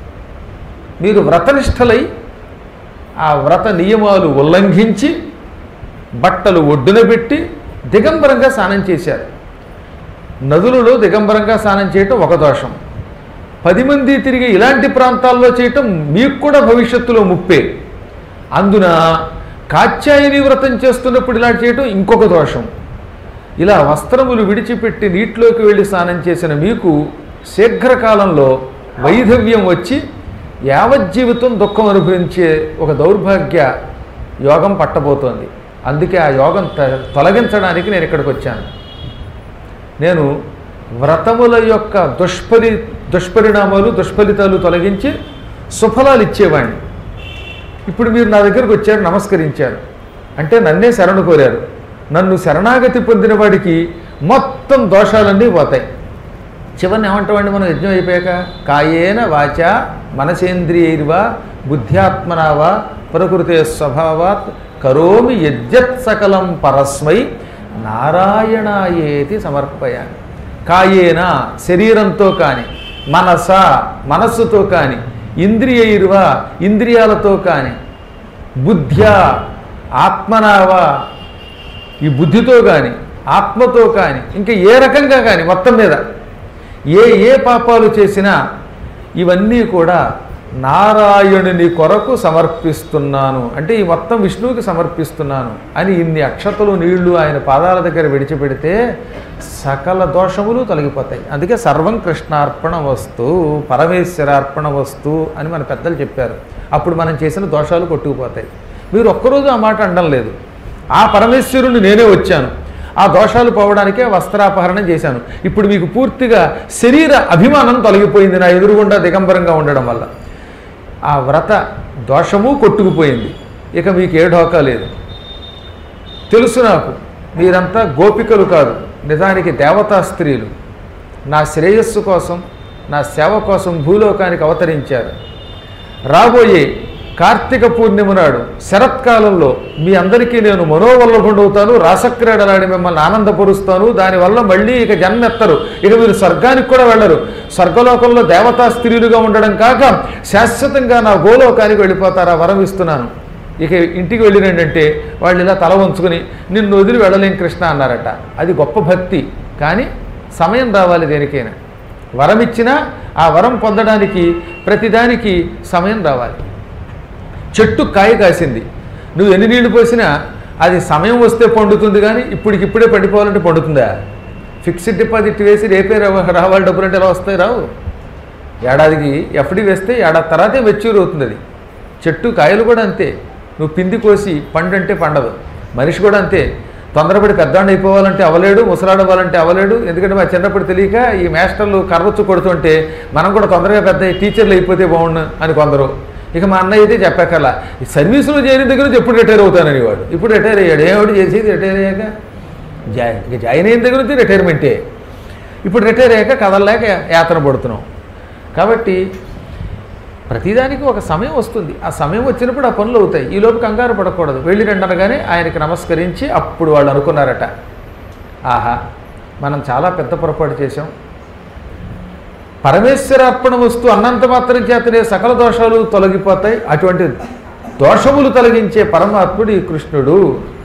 మీరు వ్రతనిష్టలై ఆ వ్రత నియమాలు ఉల్లంఘించి బట్టలు ఒడ్డున పెట్టి దిగంబరంగా స్నానం చేశారు నదులలో దిగంబరంగా స్నానం చేయటం ఒక దోషం పది మంది తిరిగి ఇలాంటి ప్రాంతాల్లో చేయటం మీకు కూడా భవిష్యత్తులో ముప్పే అందున కాత్యాయని వ్రతం చేస్తున్నప్పుడు ఇలా చేయటం ఇంకొక దోషం ఇలా వస్త్రములు విడిచిపెట్టి నీటిలోకి వెళ్ళి స్నానం చేసిన మీకు శీఘ్రకాలంలో వైధవ్యం వచ్చి యావజ్జీవితం దుఃఖం అనుభవించే ఒక దౌర్భాగ్య యోగం పట్టబోతోంది అందుకే ఆ యోగం త- తొలగించడానికి నేను ఇక్కడికి వచ్చాను నేను వ్రతముల యొక్క దుష్పరి దుష్పరిణామాలు దుష్ఫలితాలు తొలగించి సుఫలాలు ఇచ్చేవాడిని ఇప్పుడు మీరు నా దగ్గరకు వచ్చారు నమస్కరించారు అంటే నన్నే శరణు కోరారు నన్ను శరణాగతి పొందిన వాడికి మొత్తం దోషాలన్నీ పోతాయి చివరిని ఏమంటామండి మనం యజ్ఞం అయిపోయాక కాయేన వాచ మనసేంద్రియైర్వా బుద్ధ్యాత్మనావా ప్రకృతే స్వభావాత్ కరోమి యజ్జత్ సకలం పరస్మై నారాయణాయేతి సమర్పయామి కాయేన శరీరంతో కానీ మనస మనస్సుతో కానీ ఇంద్రియైర్వా ఇంద్రియాలతో కానీ బుద్ధ్యా ఆత్మనావా ఈ బుద్ధితో కానీ ఆత్మతో కానీ ఇంకా ఏ రకంగా కానీ మొత్తం మీద ఏ ఏ పాపాలు చేసినా ఇవన్నీ కూడా నారాయణుని కొరకు సమర్పిస్తున్నాను అంటే ఈ మొత్తం విష్ణువుకి సమర్పిస్తున్నాను అని ఇన్ని అక్షతలు నీళ్లు ఆయన పాదాల దగ్గర విడిచిపెడితే సకల దోషములు తొలగిపోతాయి అందుకే సర్వం కృష్ణార్పణ వస్తు పరమేశ్వరార్పణ వస్తు అని మన పెద్దలు చెప్పారు అప్పుడు మనం చేసిన దోషాలు కొట్టుకుపోతాయి మీరు ఒక్కరోజు ఆ మాట అనడం లేదు ఆ పరమేశ్వరుని నేనే వచ్చాను ఆ దోషాలు పోవడానికే వస్త్రాపహరణం చేశాను ఇప్పుడు మీకు పూర్తిగా శరీర అభిమానం తొలగిపోయింది నా ఎదురుగుండా దిగంబరంగా ఉండడం వల్ల ఆ వ్రత దోషము కొట్టుకుపోయింది ఇక మీకు ఏ ఢోకా లేదు తెలుసు నాకు మీరంతా గోపికలు కాదు నిజానికి దేవతా స్త్రీలు నా శ్రేయస్సు కోసం నా సేవ కోసం భూలోకానికి అవతరించారు రాబోయే కార్తీక పూర్ణిమ నాడు శరత్కాలంలో మీ అందరికీ నేను మనోవల్లభుడవుతాను రాసక్రీడలాడి మిమ్మల్ని ఆనందపరుస్తాను దానివల్ల మళ్ళీ ఇక జన్మెత్తరు ఇక మీరు స్వర్గానికి కూడా వెళ్ళరు స్వర్గలోకంలో దేవతా స్త్రీలుగా ఉండడం కాక శాశ్వతంగా నా గోలోకానికి వెళ్ళిపోతారా వరం ఇస్తున్నాను ఇక ఇంటికి వెళ్ళినంటే వాళ్ళు ఇలా తల వంచుకుని నిన్ను వదిలి వెళ్ళలేం కృష్ణ అన్నారట అది గొప్ప భక్తి కానీ సమయం రావాలి దేనికైనా వరం ఇచ్చినా ఆ వరం పొందడానికి ప్రతిదానికి సమయం రావాలి చెట్టు కాయ కాసింది నువ్వు ఎన్ని నీళ్లు పోసినా అది సమయం వస్తే పండుతుంది కానీ ఇప్పటికిప్పుడే పండిపోవాలంటే పండుతుందా ఫిక్స్డ్ డిపాజిట్ వేసి రేపే రావ- రావాలి డబ్బులు అంటే ఎలా వస్తాయి రావు ఏడాదికి ఎఫ్డి వేస్తే ఏడాది తర్వాతే మెచ్యూర్ అవుతుంది అది చెట్టు కాయలు కూడా అంతే నువ్వు పిండి కోసి పండు అంటే పండదు మనిషి కూడా అంతే తొందరపడి పెద్దాండ అయిపోవాలంటే అవలేడు ముసలాడవ్వాలంటే అవలేడు ఎందుకంటే మా చిన్నప్పుడు తెలియక ఈ మాస్టర్లు కర్రొచ్చు కొడుతుంటే మనం కూడా తొందరగా పెద్ద టీచర్లు అయిపోతే బాగుండు అని కొందరు ఇక మా అన్నయ్య అయితే చెప్పక్కర్లా ఈ సర్వీసులో చేరిన దగ్గర నుంచి ఎప్పుడు రిటైర్ అవుతానని వాడు ఇప్పుడు రిటైర్ అయ్యాడు ఏమిటి చేసేది రిటైర్ అయ్యాక జాయిన్ ఇక జాయిన్ అయిన దగ్గర నుంచి రిటైర్మెంటే ఇప్పుడు రిటైర్ అయ్యాక కదలలేక యాతన పడుతున్నాం కాబట్టి ప్రతిదానికి ఒక సమయం వస్తుంది ఆ సమయం వచ్చినప్పుడు ఆ పనులు అవుతాయి ఈ లోపు కంగారు పడకూడదు వెళ్ళి రండి అనగానే ఆయనకి నమస్కరించి అప్పుడు వాళ్ళు అనుకున్నారట ఆహా మనం చాలా పెద్ద పొరపాటు చేశాం పరమేశ్వరార్పణ వస్తూ అన్నంత మాత్రం చేతనే సకల దోషాలు తొలగిపోతాయి అటువంటి దోషములు తొలగించే పరమాత్ముడు ఈ కృష్ణుడు